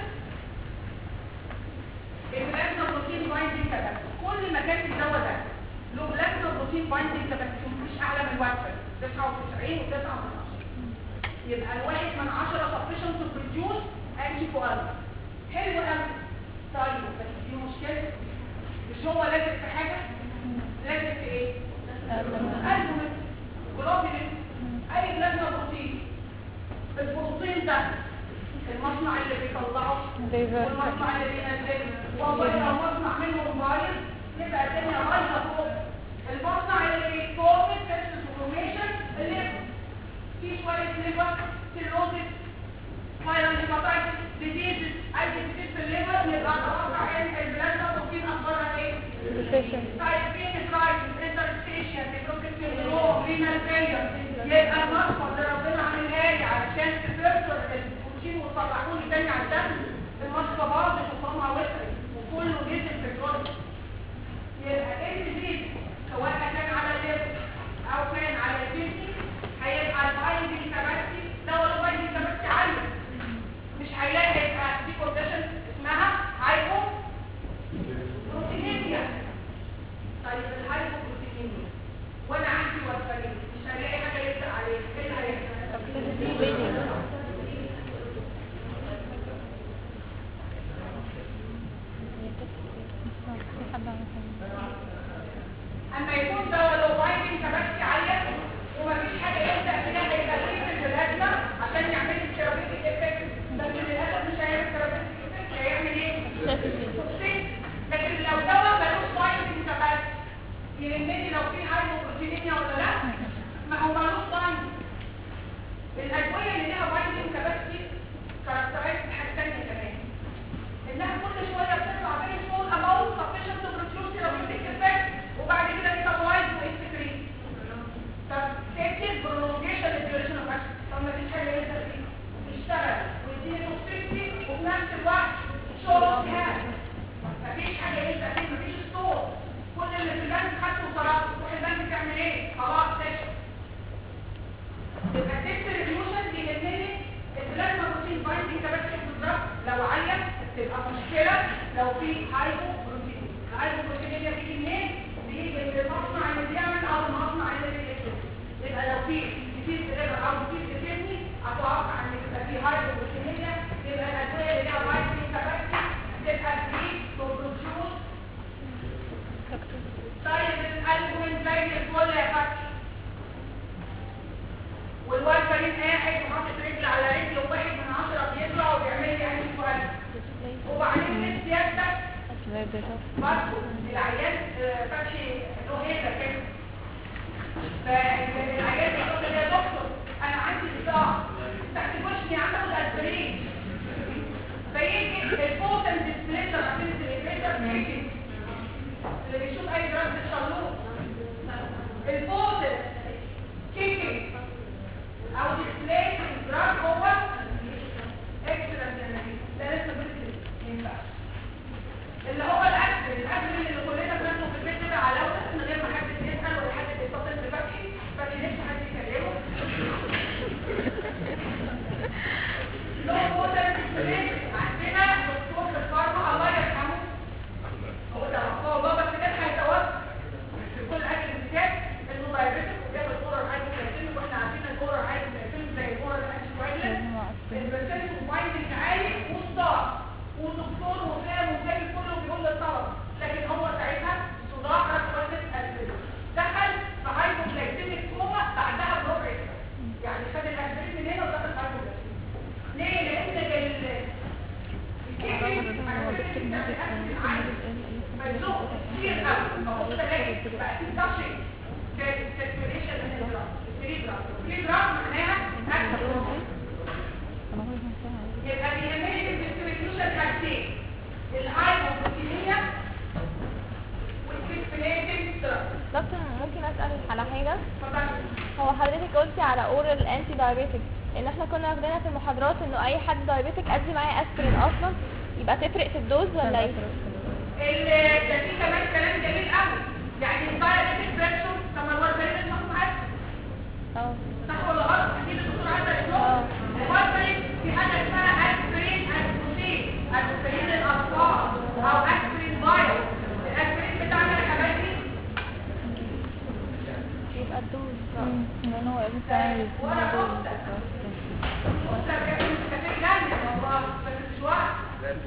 البلازما بروتين بايندينج كاباسيتي كل ما كان الدواء ده له بلازما بروتين بايندينج كاباسيتي مفيش اعلى من واحد 99 و9 من 10 يبقى الواحد من 10 sufficient to produce انتي كوالنت حلو قوي طيب بس دي مشكله مش هو لازم في حاجه لازم في ايه؟ البومين جلوبولين اي بلازما بروتين البروتين ده المصنع اللي بيطلعه Reverse. والمصنع اللي بينزله والله لو مصنع منهم بايظ يبقى الدنيا بايظه فوق المصنع اللي بيكون تست فورميشن اللي في شويه ليفر سيروزس فايرال هيباتايتس ديزيز اي ديزيز في الليفر يبقى اتوقع ان البلازما بروتين اخبارها ايه؟ Deficient. سايبين كرايسيس انترستيشن بيبروكن سيندروم رينال فيلير يبقى المصفى اللي ربنا عاملها لي علشان تفلتر البروتين وتطلعوا لي تاني على الدم المصفى باظت وفمها وسعت وكله نزل في الجلد يبقى ايه الجديد سواء كان على الليفر او كان على الكدني هيبقى البايندنج كاباسيتي لو البايندنج كاباسيتي عاليه مش هيلاقي هيبقى دي كونديشن اسمها هايبو بروتينيميا طيب الهايبوبروتينيميا وانا عندي وفرين مش هلاقي حاجه يبدا عليه ايه اللي هيحصل اما يكون دواء لو بايندنج كباستي عاليه ومفيش حاجه يبدا فيها هيبقى فيه في البلازما عشان يعمل الثيرابيوتيك افكت بس للاسف مش هيعمل ثيرابيوتيك افكت هيعمل ايه؟ توكسين لكن لو دواء ملوش بايندنج كباستي يهمني لو في هايبوبروتينيميا ولا لا ما هو ملوش بايندنج الادويه اللي ليها بايندنج كباستي كاركترايز حاجه ثانيه كمان انها كل شويه بتطلع بين سمول اماونت sufficient to produce therapeutic effect وبعد كده ميتابولايز واكسكريت طب تكتب prolongation duration of action طب ما فيش حاجه يقدر فيها يشتغل ويديني توكسيسيتي وفي نفس الوقت شورت هاند مفيش حاجه يقدر فيها مفيش ستور كل اللي في البنك خدته وصرفته تروح البنك تعمل ايه؟ خلاص تشرب يبقى تكتب الريوشن يهمني البلازما بروتين بايندنج كاباسيتي بالظبط لو عاليه تبقى مشكله لو في هايبو بروتين الهايبو بروتينيميا بتيجي منين؟ بيجي من المصنع اللي بيعمل او المصنع اللي بيكتب يبقى لو في ديزيز ليفر او ديزيز كدني اتوقع ان يبقى في هايبو بروتينيميا يبقى الادويه اللي ليها بايندنج كاباسيتي تبقى فري تو بروديوس طيب الالبومين زي الفل يا فتحي والوالفرين قاعد وحاطط رجل على رجل وواحد من عشرة بيطلع وبيعمل لي عين كويس وبعدين جبت سيادتك برضه العيان آه، فتحي له هيدا كده فالعيان بيقول لي يا دكتور انا عندي صداع تحتفشني عنده الاسبرين فيجي الفوتن ديسبليتر عشان الديسبليتر بيجي اللي بيشوف اي دراج بتشغلوه الفوتن كيكي او displacing drug هو excellent يعني ده لسه بس ينفع اللي هو الاكل الاكل اللي كلنا بناكله في البيت كده على وقت من غير ما حد يسال ولا حد يتصل بفتحي فتحي نفسه حد يكلمه لو هو ده displacing عندنا دكتور في الفارما الله يرحمه هو ده هو بابا كده هيتوفى في كل اكل الكتاب انه دايبيتك وجاب الاورال هايبوكلايسيميك واحنا عارفين الاورال هايبوكلايسيميك زي الاورال انتي البرسنت بايندنج عالي وصداع ودكتور وفاهم وذاكر كله بيقول للطلبه لكن هو ساعتها صداع ركبه اسبرين دخل في هايبوكلايسيميك كوما بعدها بربع ساعه يعني خد الاسبرين من هنا ودخل في هايبوكلايسيميك ليه؟ لان ال- الكيكي مجزوق كتير قوي فبص الاقي بقى في تاشنج كالكوليشن من الجرام 3 جرام 3 جرام معناها اكتر يبقى بيهمني في الديستريبيوشن حاجتين الهايبوبروتينيا والكريسبيليتنج دراج دكتور ممكن اسال على حاجه اتفضل هو حضرتك قلتي على اورال انتي دايابيتك ان احنا كنا واخدينها في المحاضرات انه اي حد دايابيتك ادي معاه اسبرين اصلا يبقى تفرق في الدوز ولا ايه ال- ده في كمان كلام جميل قوي يعني الدايابيتك بريشر طب ما هو البريد المصنع يبقى الدوز لان هو ابن ثاني ولا فرصة فرصة بيعمل كتير جنة والله بس مش وقت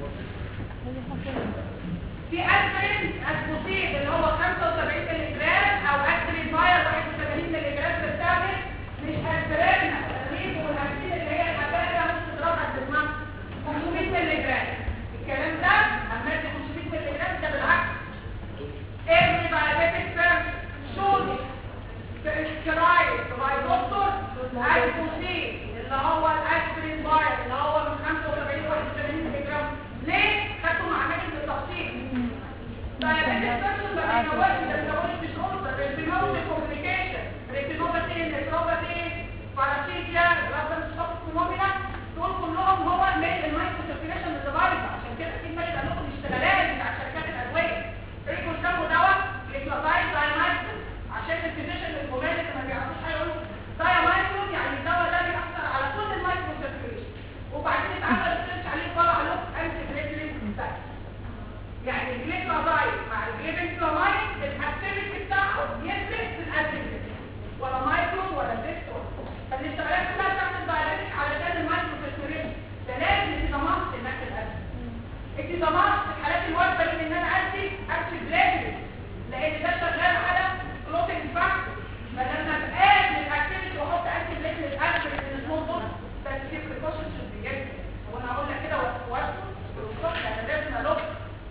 في اسبرين اسبوسيد اللي هو 75 مللي جرام او اسبرين باير 81 مللي جرام بتستخدم مش اسبرين الريب والهرسين اللي هي الحبايه مش تضربها في دماغك 500 مللي جرام الكلام ده اما ادي 500 مللي جرام ده بالعكس ارمي بعد فيرم شوزي كرايت باي دكتور اسبوسيد اللي هو الاسبرين باير اللي هو من 75 ل 81 مللي جرام ليه؟ خدته مع ناس بالتفصيل diabetic person ما بيتجوزش ده بيتجوز مش اوردر retinopathy complication retinopathy nephropathy paraplegia rubber shock phenomena دول كلهم هو الميل المايكرو سيركيليشن اللي بايظه عشان كده في مالي قال لكم اشتغالات بتاع شركات الادويه ايه قدامه دواء ليكلاتايد دايمايكرون عشان الفيزيشن الكوميدي اللي ما بيعرفوش هيقولوا دايمايكرون يعني الدواء ده بيأثر على كل المايكرو سيركيليشن وبعدين اتعمل ريسيرش عليه طلع له انتي جليكلين بس يعني الجليكلازايد مع الجليبنفلامايد الاكتيفيتي بتاعه يفرق في الاسيد ولا مايكرون ولا زيت فالاشتغالات كلها بتاعت الدايركت علشان المايكرو سيركيوليشن ده لازم التزامات انك الاسيد التزامات في الحالات الواجبه لي ان انا ادي اكشن بلاتين لان ده شغال على كلوتنج فاكتور فلما بقابل الاكتيفيتي واحط انتي بلاتين الاسيد من السمول دوز بس في بريكوشنز بجد هو انا هقول لك كده واسكت بالظبط انا لازم الوك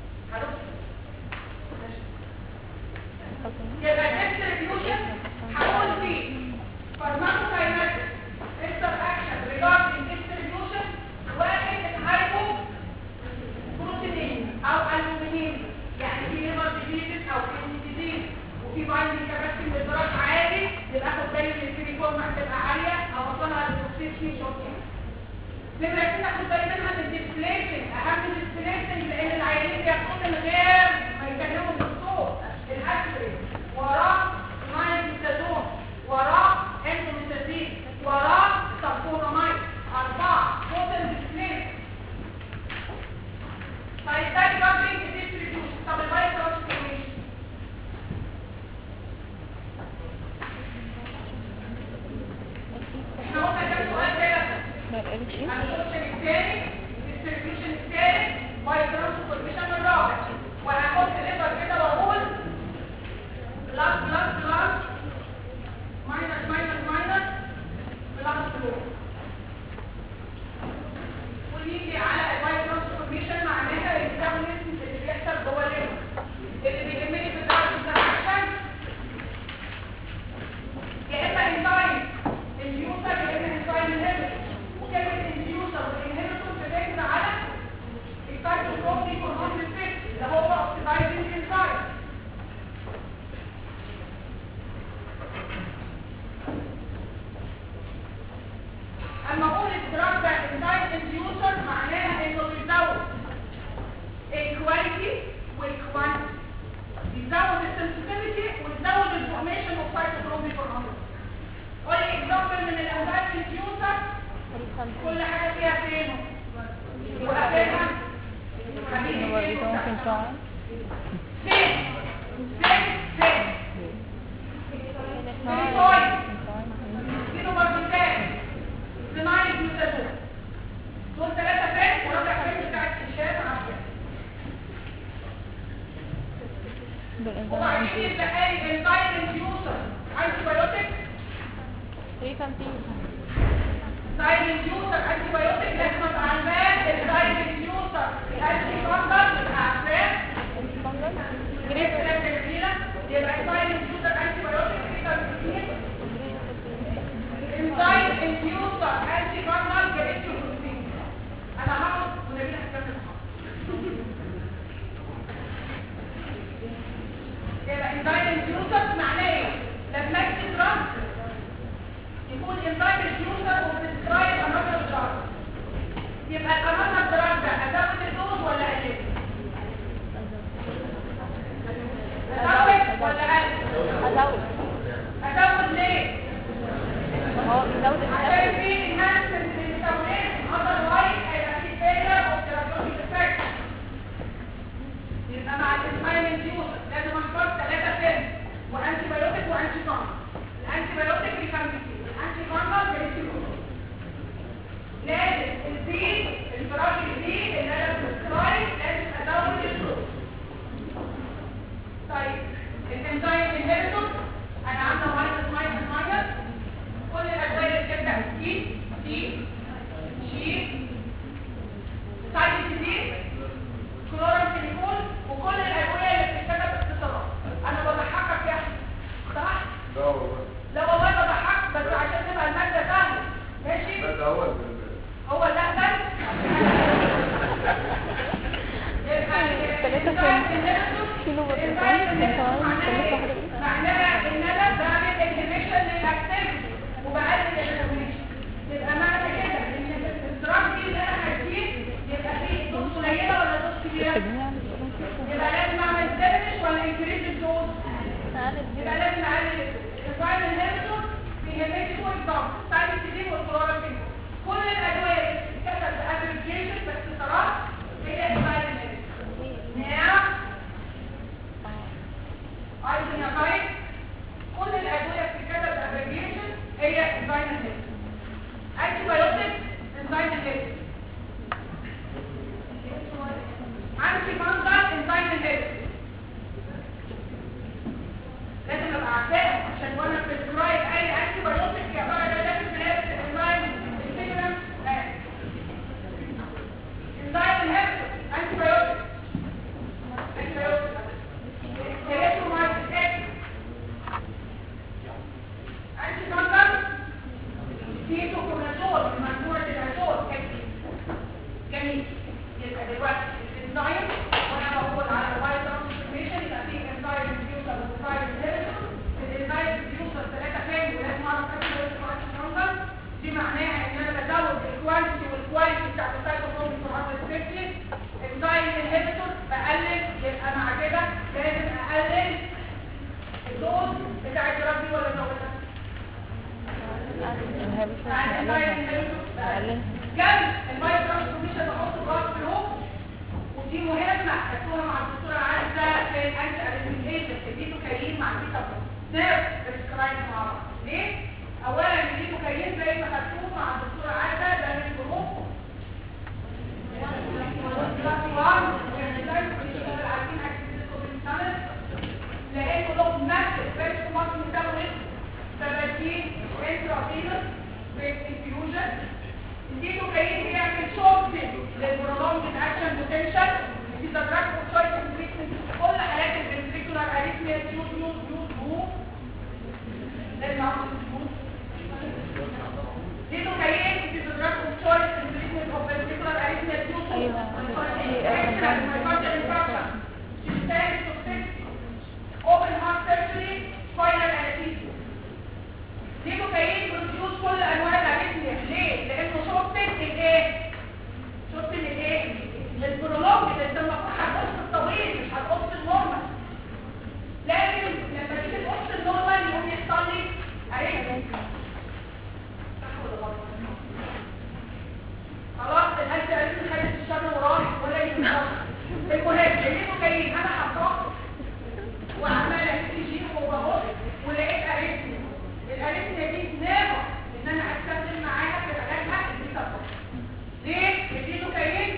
يبقى distribution هقول فيه pharmacokinetic interaction regarding distribution واحد الهايبو بروتينين او الومنين يعني في ليفر ديزيز او كيدني ديزيز وفي بايندنج كاباسيتي من الدرجه عالي يبقى اخد بالي من الفيريكول هتبقى عاليه او اصلها للتوكسيك شوكينج نمرة اتنين اخد بالي منها من الديسبليشن اهم الديسبليشن لان العيانين بياخدوا من غير ما يكلموا الدكتور الاسبرين وراه مايزازون وراه اندوميتازين وراه سبتونامايد اربعة توتال ديسبليشن طيب ده الجابرينج ديستريبيوشن طب الهاي ترانسفورميشن احنا قلنا كام سؤال كده ما الالف ايه الفورشن الثاني الديستريبيوشن الثالث باي ترانسفورميشن الرابع وهاخد ليفر كده واقول بلس بلس بلس ماينس ماينس ماينس بلس فلو ونيجي على الباي ترانسفورميشن معناها الداونس اللي بيحصل جوه الليفر اللي بيهمني في الدرجه الانتراكشن يا اما انزايم اليوزر يا اما انزايم انهبيتور وكلمه اليوزر والانهبيتور بتدل على السايتوكروم هرمون ريسبكت اللي هو اوكسيدايزنج انزايم اما اقول الدراج ده انزايم انديوسر معناها انه بيزود الكواليتي والكوانتيتي بيزود السنسيتيفيتي ويزود الفورميشن اوف سايتوكروم هرمون قول لي اكزامبل من الانزايم انديوسر كل حاجه فيها فين وقابلها حبيبي هو فين ده ممكن شعر فين فين فين شعر فين ممكن شعر كيلو مربوطات صناعي جلوتاثيون دول ثلاثة فين ورابع فين بتاع الشاشات عشان بالانزيم وبعدين يبقى لي انزايم انديوسر انتي بايوتيك ريفامبين انزايم انديوسر انتي بايوتيك لازم ابقى عارفاه انزايم انديوسر الانتي فانجل يبقى عارفاه جريس كلام جميلة يبقى انزايم انديوسر انتي بايوتيك ريفامبين انزايم انديوسر انتي فانجل جريس بروتين انا هقعد ونبيل هتكمل يبقى انزايم انديوسر معناه ايه؟ لما اكتب دراج يكون انزايم انديوسر وبتسكرايب انذر دراج يبقى الانذر دراج ده ازود الدوز ولا اقلل؟ ازود ولا اقلل؟ ازود ازود ليه؟ هو بيزود عشان التنفس في enhancement للمساوئات otherwise هيبقى في failure of therapeutic effect يبقى مع الانزايم انديوسر لازم اختار ثلاثة فيلم وانتي بايوتيك وانتي فانج اديته كونازول من مجموعه الازول كتير جميل يبقى دلوقتي الانزيم وانا بقول على الوايت ترانسفورميشن يبقى في انزيم ريديوسر وانزيم انهبيتور الانزيم ريديوسر ثلاثه فين ولازم اعرف اكتب الكوانتي دي معناها ان انا بزود الكوانتي والكواليتي بتاعت السايتوكروم في هذا السيفتي انزيم انهبيتور بقلل يبقى مع كده لازم اقلل الدوز بتاع الدراج دي ولا ازودها؟ inhibitor مع الانزيم نقللها انهبيتور بقلل نقللها جنب المايك ترانسفورميشن بحط بلاك فلو ودي مهمه خدتوها مع الدكتوره عزه في الانتي اريثميشن اديته كريم مع البيتا نيرف بريسكرايب مع بعض ليه؟ اولا اديته كريم زي ما خدتوه مع الدكتوره عزه ده من جروب لقيته له ماسك فيرست مارك ميتابوليزم فبديه انترافينوس بالانفيوجن اديته كريم بيعمل شورتنج للبرولونج اكشن بوتنشال دي دراج وتشويس تريتمنت كل حالات الفنتريكولار اريثميا يوز يوز يوز هو لازم اعمل يوز دي كريم دي دراج وتشويس تريتمنت اوف فنتريكولار اريثميا يوز أيوة. open heart surgery spinal anesthesia ليكوكايين بروديوس كل انواع الاريثميا ليه؟ لانه شورتنج الايه؟ شورتنج الايه؟ البرولونج اللي انت المفروض هتقص الطويل مش هتقص النورمال لكن لما تيجي تقص النورمال يقوم يحصل لي اريثميا صح ولا غلط؟ خلاص الهلسة قالت خدت الشر وراح ولا يمكن المهم الليكوكايين انا حطاه وعماله تجيب وببص ولقيت اريثميا الاريثميا دي نافع ان انا استخدم معاها في علاجها البيتا بلوكر ليه؟ الليكوكايين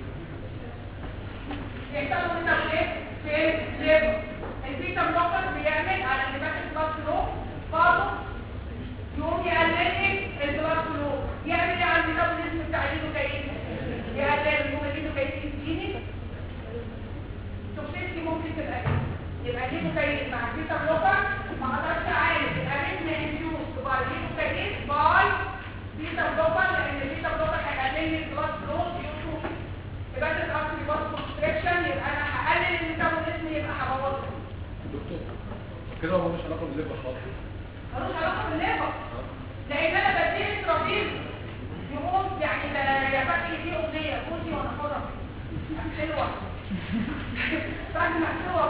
يحصلوا بيتا ايه؟ في الليفر البيتا بلوكر بيعمل على انتباه البلاد فلو برضه يقوم يقلل لي البلاد فلو يعمل ايه على الميتابوليزم بتاع الليكوكايين؟ يقلل يقوم الليكوكايين يديني توكسيسيتي ممكن تبقى ايه؟ يبقى الليكوكايين مع البيتا بلوكر ما اقدرش اعالج الاريثميا انديوس باي الليكوكايين باي بيتا بلوكر لان البيتا بلوكر هيقلل لي البلاد فلو يوتو يبقى ده الارتري باس كونستريكشن يبقى انا هقلل الميتابوليزم يبقى هبوظه دكتور كده هو ملوش علاقه بالليفر خالص ملوش علاقه بالليفر لان انا بديه استراتيجي يقوم يعني ده يا فتحي دي اغنيه بوسي وانا حره حلوه بعد ما سوى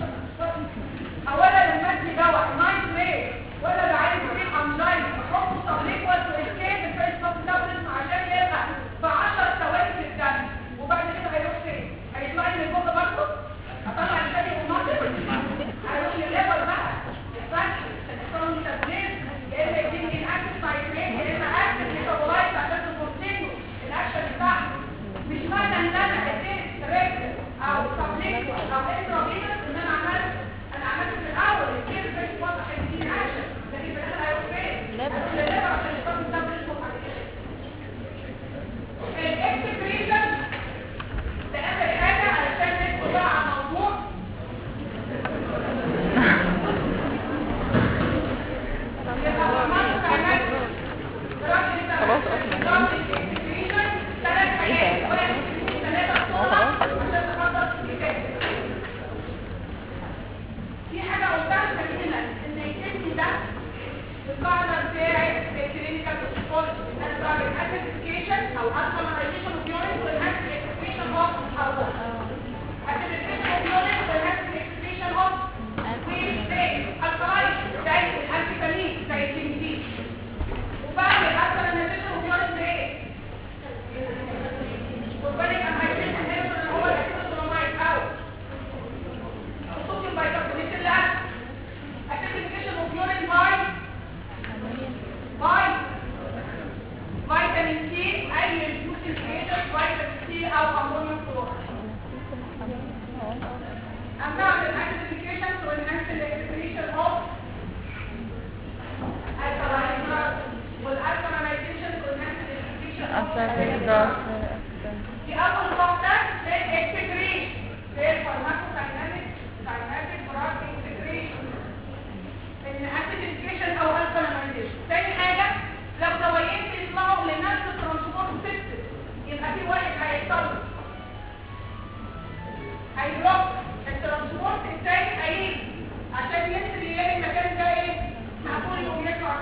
اولا لما ادي دواء نايت ليه ولا بعالج فيه انجاين بحط صليب واسكيب الفيس ميتابوليزم عشان يبقى في 10 ثواني في الدم وبعد كده هيروح فين؟ هيطلع لي من البوكه برضه؟ هطلع الثاني والمصر هيروح للليفر بقى الفتح السترونج ميتابوليزم يا اما يديني الاكتف نايتريت يا اما اكتف ميتابولايت عشان تكونتينيو الاكشن بتاعها مش معنى ان انا اديت ريكت او سبليك او انترافينوس ان انا عملت انا عملت في الاول الكير فيش واضح ان دي اكشن لكن في الاخر هيروح فين؟ هيروح للليفر عشان يستخدم ميتابوليزم وبعد كده الاكسكريشن ده اخر حاجه علشان ندخل بقى على موضوع خلاص في حاجة قلتها خلينا ان يتم ده القاعدة بتاعت الكلينيكال بسيكولوجي ان انا بعمل اسيديفيكيشن او الكالمايزيشن اوف يورين والهاند اكسكريشن اوف هرمون اسيديفيكيشن اوف يورين والهاند اكسكريشن اوف زي الكلاين زي الانتيفالين زي الكلينيكين وبعمل الكالمايزيشن اوف يورين بايه؟ والبالك انهيدريشن انهبيتور اللي هو الاكسيدوسولامايد او الصوديوم بايكربونات اللي اسيديفيكيشن اوف يورين باي باي فيتامين سي اي ريديوسنج ايجنت فيتامين سي او امونيوم كلورايد اما اعمل اسيديفيكيشن تو انهانس الاكسكريشن اوف الكلاين والالكالينايزيشن تو انهانس الاكسكريشن اوف في اول واحده زي الاكسكريشن زي الفارماكودايناميك دايناميك دراج اكسكريشن ان اسيديفيكيشن او الكالينايزيشن تاني حاجه لو دوايين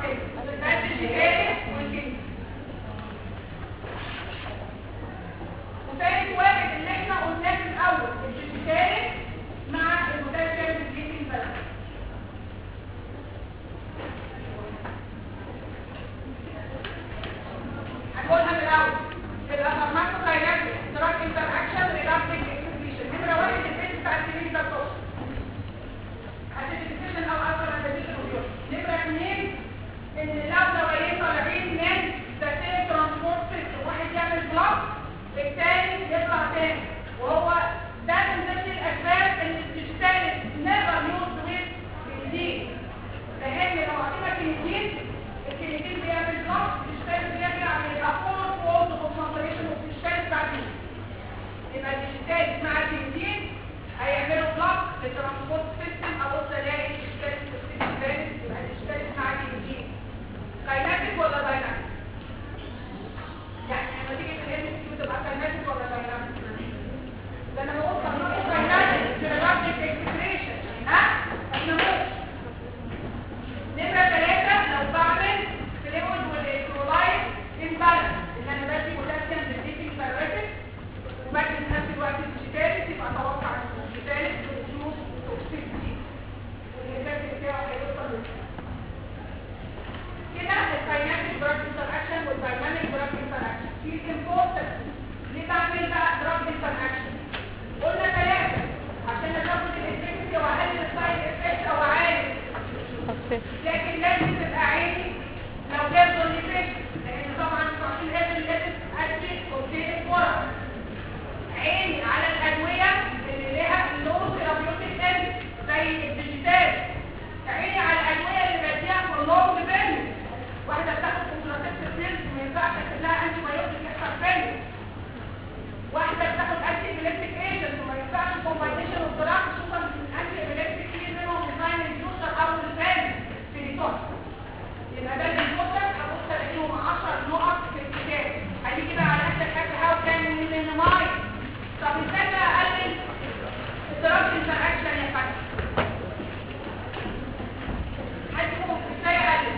تاني ده الديجيتالي والكيميكال وثالث واحد اللي احنا قلناه في الاول الديجيتالي مع البوتاسيوم بالجيتين بالانس هنقولها من الاول يبقى فارماكوكايناتيك دراج انتر اكشن ريلاكتيك اكسكريشن نمره واحد البيت بتاع الكلينيكال كورس اسيديفيكيشن او اثر اسيديفيكيشن نمره اثنين ان لو دوايين طالعين من ذا سيم ترانسبورت سيستم واحد يعمل بلوك الثاني يطلع تاني وهو ده من ضمن الاسباب اللي بتشتغل نيفر يوز ويز كلينيك لان لو عطينا كلينيك الكلينيك بيعمل بلوك بتشتغل بيرجع بيبقى فور فولد كونسنتريشن وبتشتغل بعدين يبقى الديجيتال مع الكلينيك هيعملوا بلوك للترانسبورت سيستم او تلاقي الديجيتال سيستم ثاني يبقى الديجيتال مع الكلينيك كايناتيك ولا دايناميك يعني لما تيجي في الام كيو تبقى كايناتيك ولا دايناميك ده انا بقول كايناتيك كايناتيك جرافيك اكسبريشن ها احنا مش نمرة ثلاثة لو بعمل فلويد والإلكترولايت امبالانس اللي أنا بدي بوتاسيوم بالديتنج باراتيك وبدي في نفس الوقت الديجيتاليس يبقى أتوقع إن الديجيتاليس بيديوس توكسيسيتي والإفكت بتاعه هيوصل للسن كده الكايناتيك دراج انتر اكشن والدايناميك دراج انتر اكشن في الامبورتنس ليه بعمل بقى دراج انتر اكشن قلنا ثلاثة عشان ازود الافكتي واقلل السايد افكت او اعالج لكن لازم تبقى عيني لو جاب دونيفيشن لان طبعا انتوا عارفين لازم لازم ادي كوكتيل ورق عيني على الادويه اللي ليها لو ثيرابيوتيك اند زي الديجيتال عيني على الادويه اللي بديها في اللونج بيريود واحده بتاخد كونتراسيبتيف بيلز ما ينفعش اكتب لها انتي بايوتيك يحصل فيلير واحده بتاخد انتي ابيليبتيك ايجنت وما ينفعش كومباينيشن اوف دراج خصوصا الانتي ابيليبتيك في منهم ديزاين انديوسر او الفان في ديتوكس يبقى ده الديتوكس هبص الاقيهم 10 نقط في الكتاب هتيجي بقى على اخر حاجه هاو كان مينيمايز طب ازاي بقى اقلل الدراج انتر اكشن يا فندم هتقول ازاي اقلل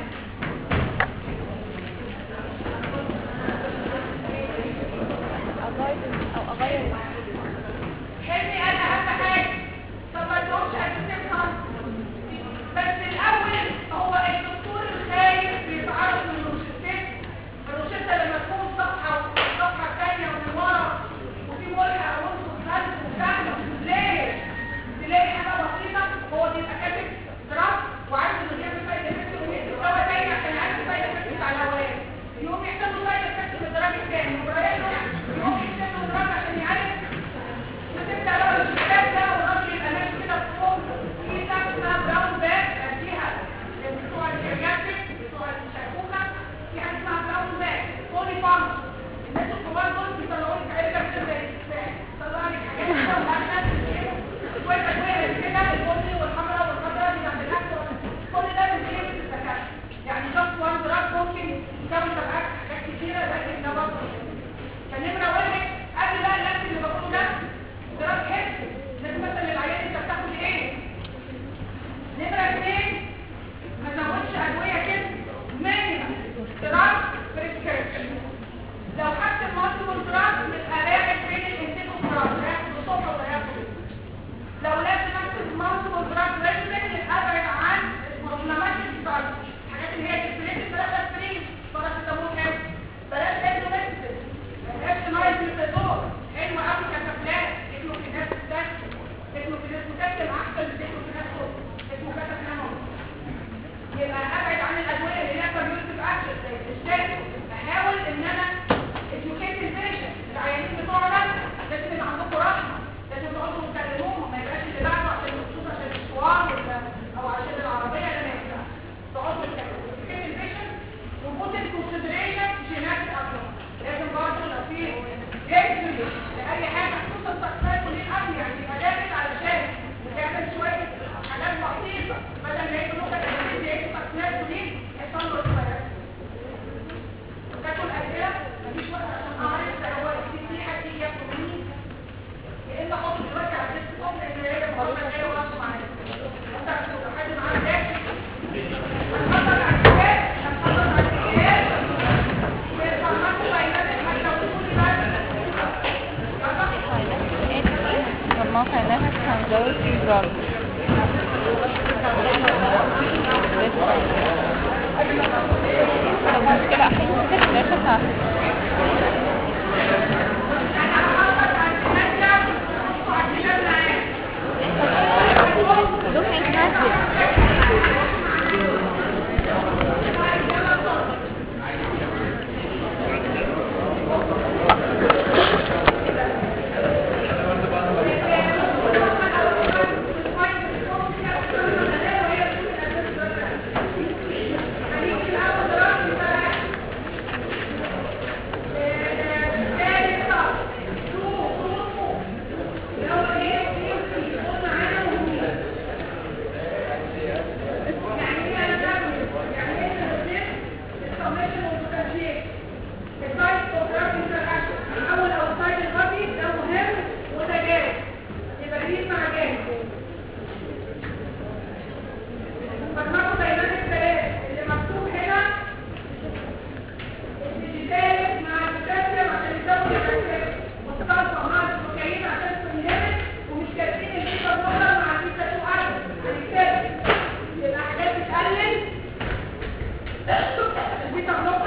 اغير او اغير حلمي انا اهم حاجه طب ما تقولش هتسيبها بس الاول هو الدكتور الخايف بيتعرض للروشتات الروشته لما تكون صفحه والصفحه الثانيه ومن ورا وفي ملحق ونص خلف وفهم ليه تلاقي حاجه بسيطه هو بيبقى كاتب درافت وعارف انه بيعمل سايد افكت ويكتب دواء تاني عشان يعرف سايد افكت بتاع الاولاني يقوم يحسب له سايد افكت في الدرجه الثاني وبعدين يقوم يحسب له درجه عشان يعرف وتبدا بقى الشباب ده والراجل يبقى ماشي كده في فوق في تحت اسمها براون باك اديها بتوع الجيرياتريك بتوع الشيخوخه في حاجه اسمها براون باك بولي فارم الناس الكبار دول بيطلعوا لك علبه كده زي التفاح طلع لك حاجات كده وبعدين شويه ادويه كده البني والحمراء والخضراء دي جنب الاكل كل ده من كلمه الذكاء يعني جاست وان دراج ممكن يكون تبعات حاجات كتيره لكن ده برضه فنمره واحد قبل بقى الاكل اللي باكله ده دراج هيلث لازم مثلا العيان انت بتاخد ايه نمره اثنين ما تزودش ادويه كده مينيمم دراج بريسكريبشن لو خدت المالتيبل دراج يبقى رايح بين الانتيك دراج رايح الصبح ولا ياخد لو لازم اكتب مالتيبل دراج ريجيمنت يبقى ابعد عن البروبلماتيك دراج الحاجات اللي هي ديسبريتد بلاش اسبرين باراسيتامول حلو بلاش ادوميسيس بلاش نايتروزول حلو قوي كتابلات اسمه كتاب ده اسمه كتاب مكتب احسن من اسمه كتاب صوت اسمه كتاب نانو لو مشكلة أحل كده في الآخر هعمل. Looking at it. الاول او السايد الغربي ده مهم وده جاهز يبقى جديد مع جاهز فالمرة دايما الكلام اللي مكتوب هنا الديجيتال مع البوتاسيوم عشان يزود الأكسجين والصلصة مع البروتين عشان تنهمل ومش كاتبين البيتا بلوكر مع البيتا 2 هنكتب يبقى حاجات بتقلل البيتا بلوكر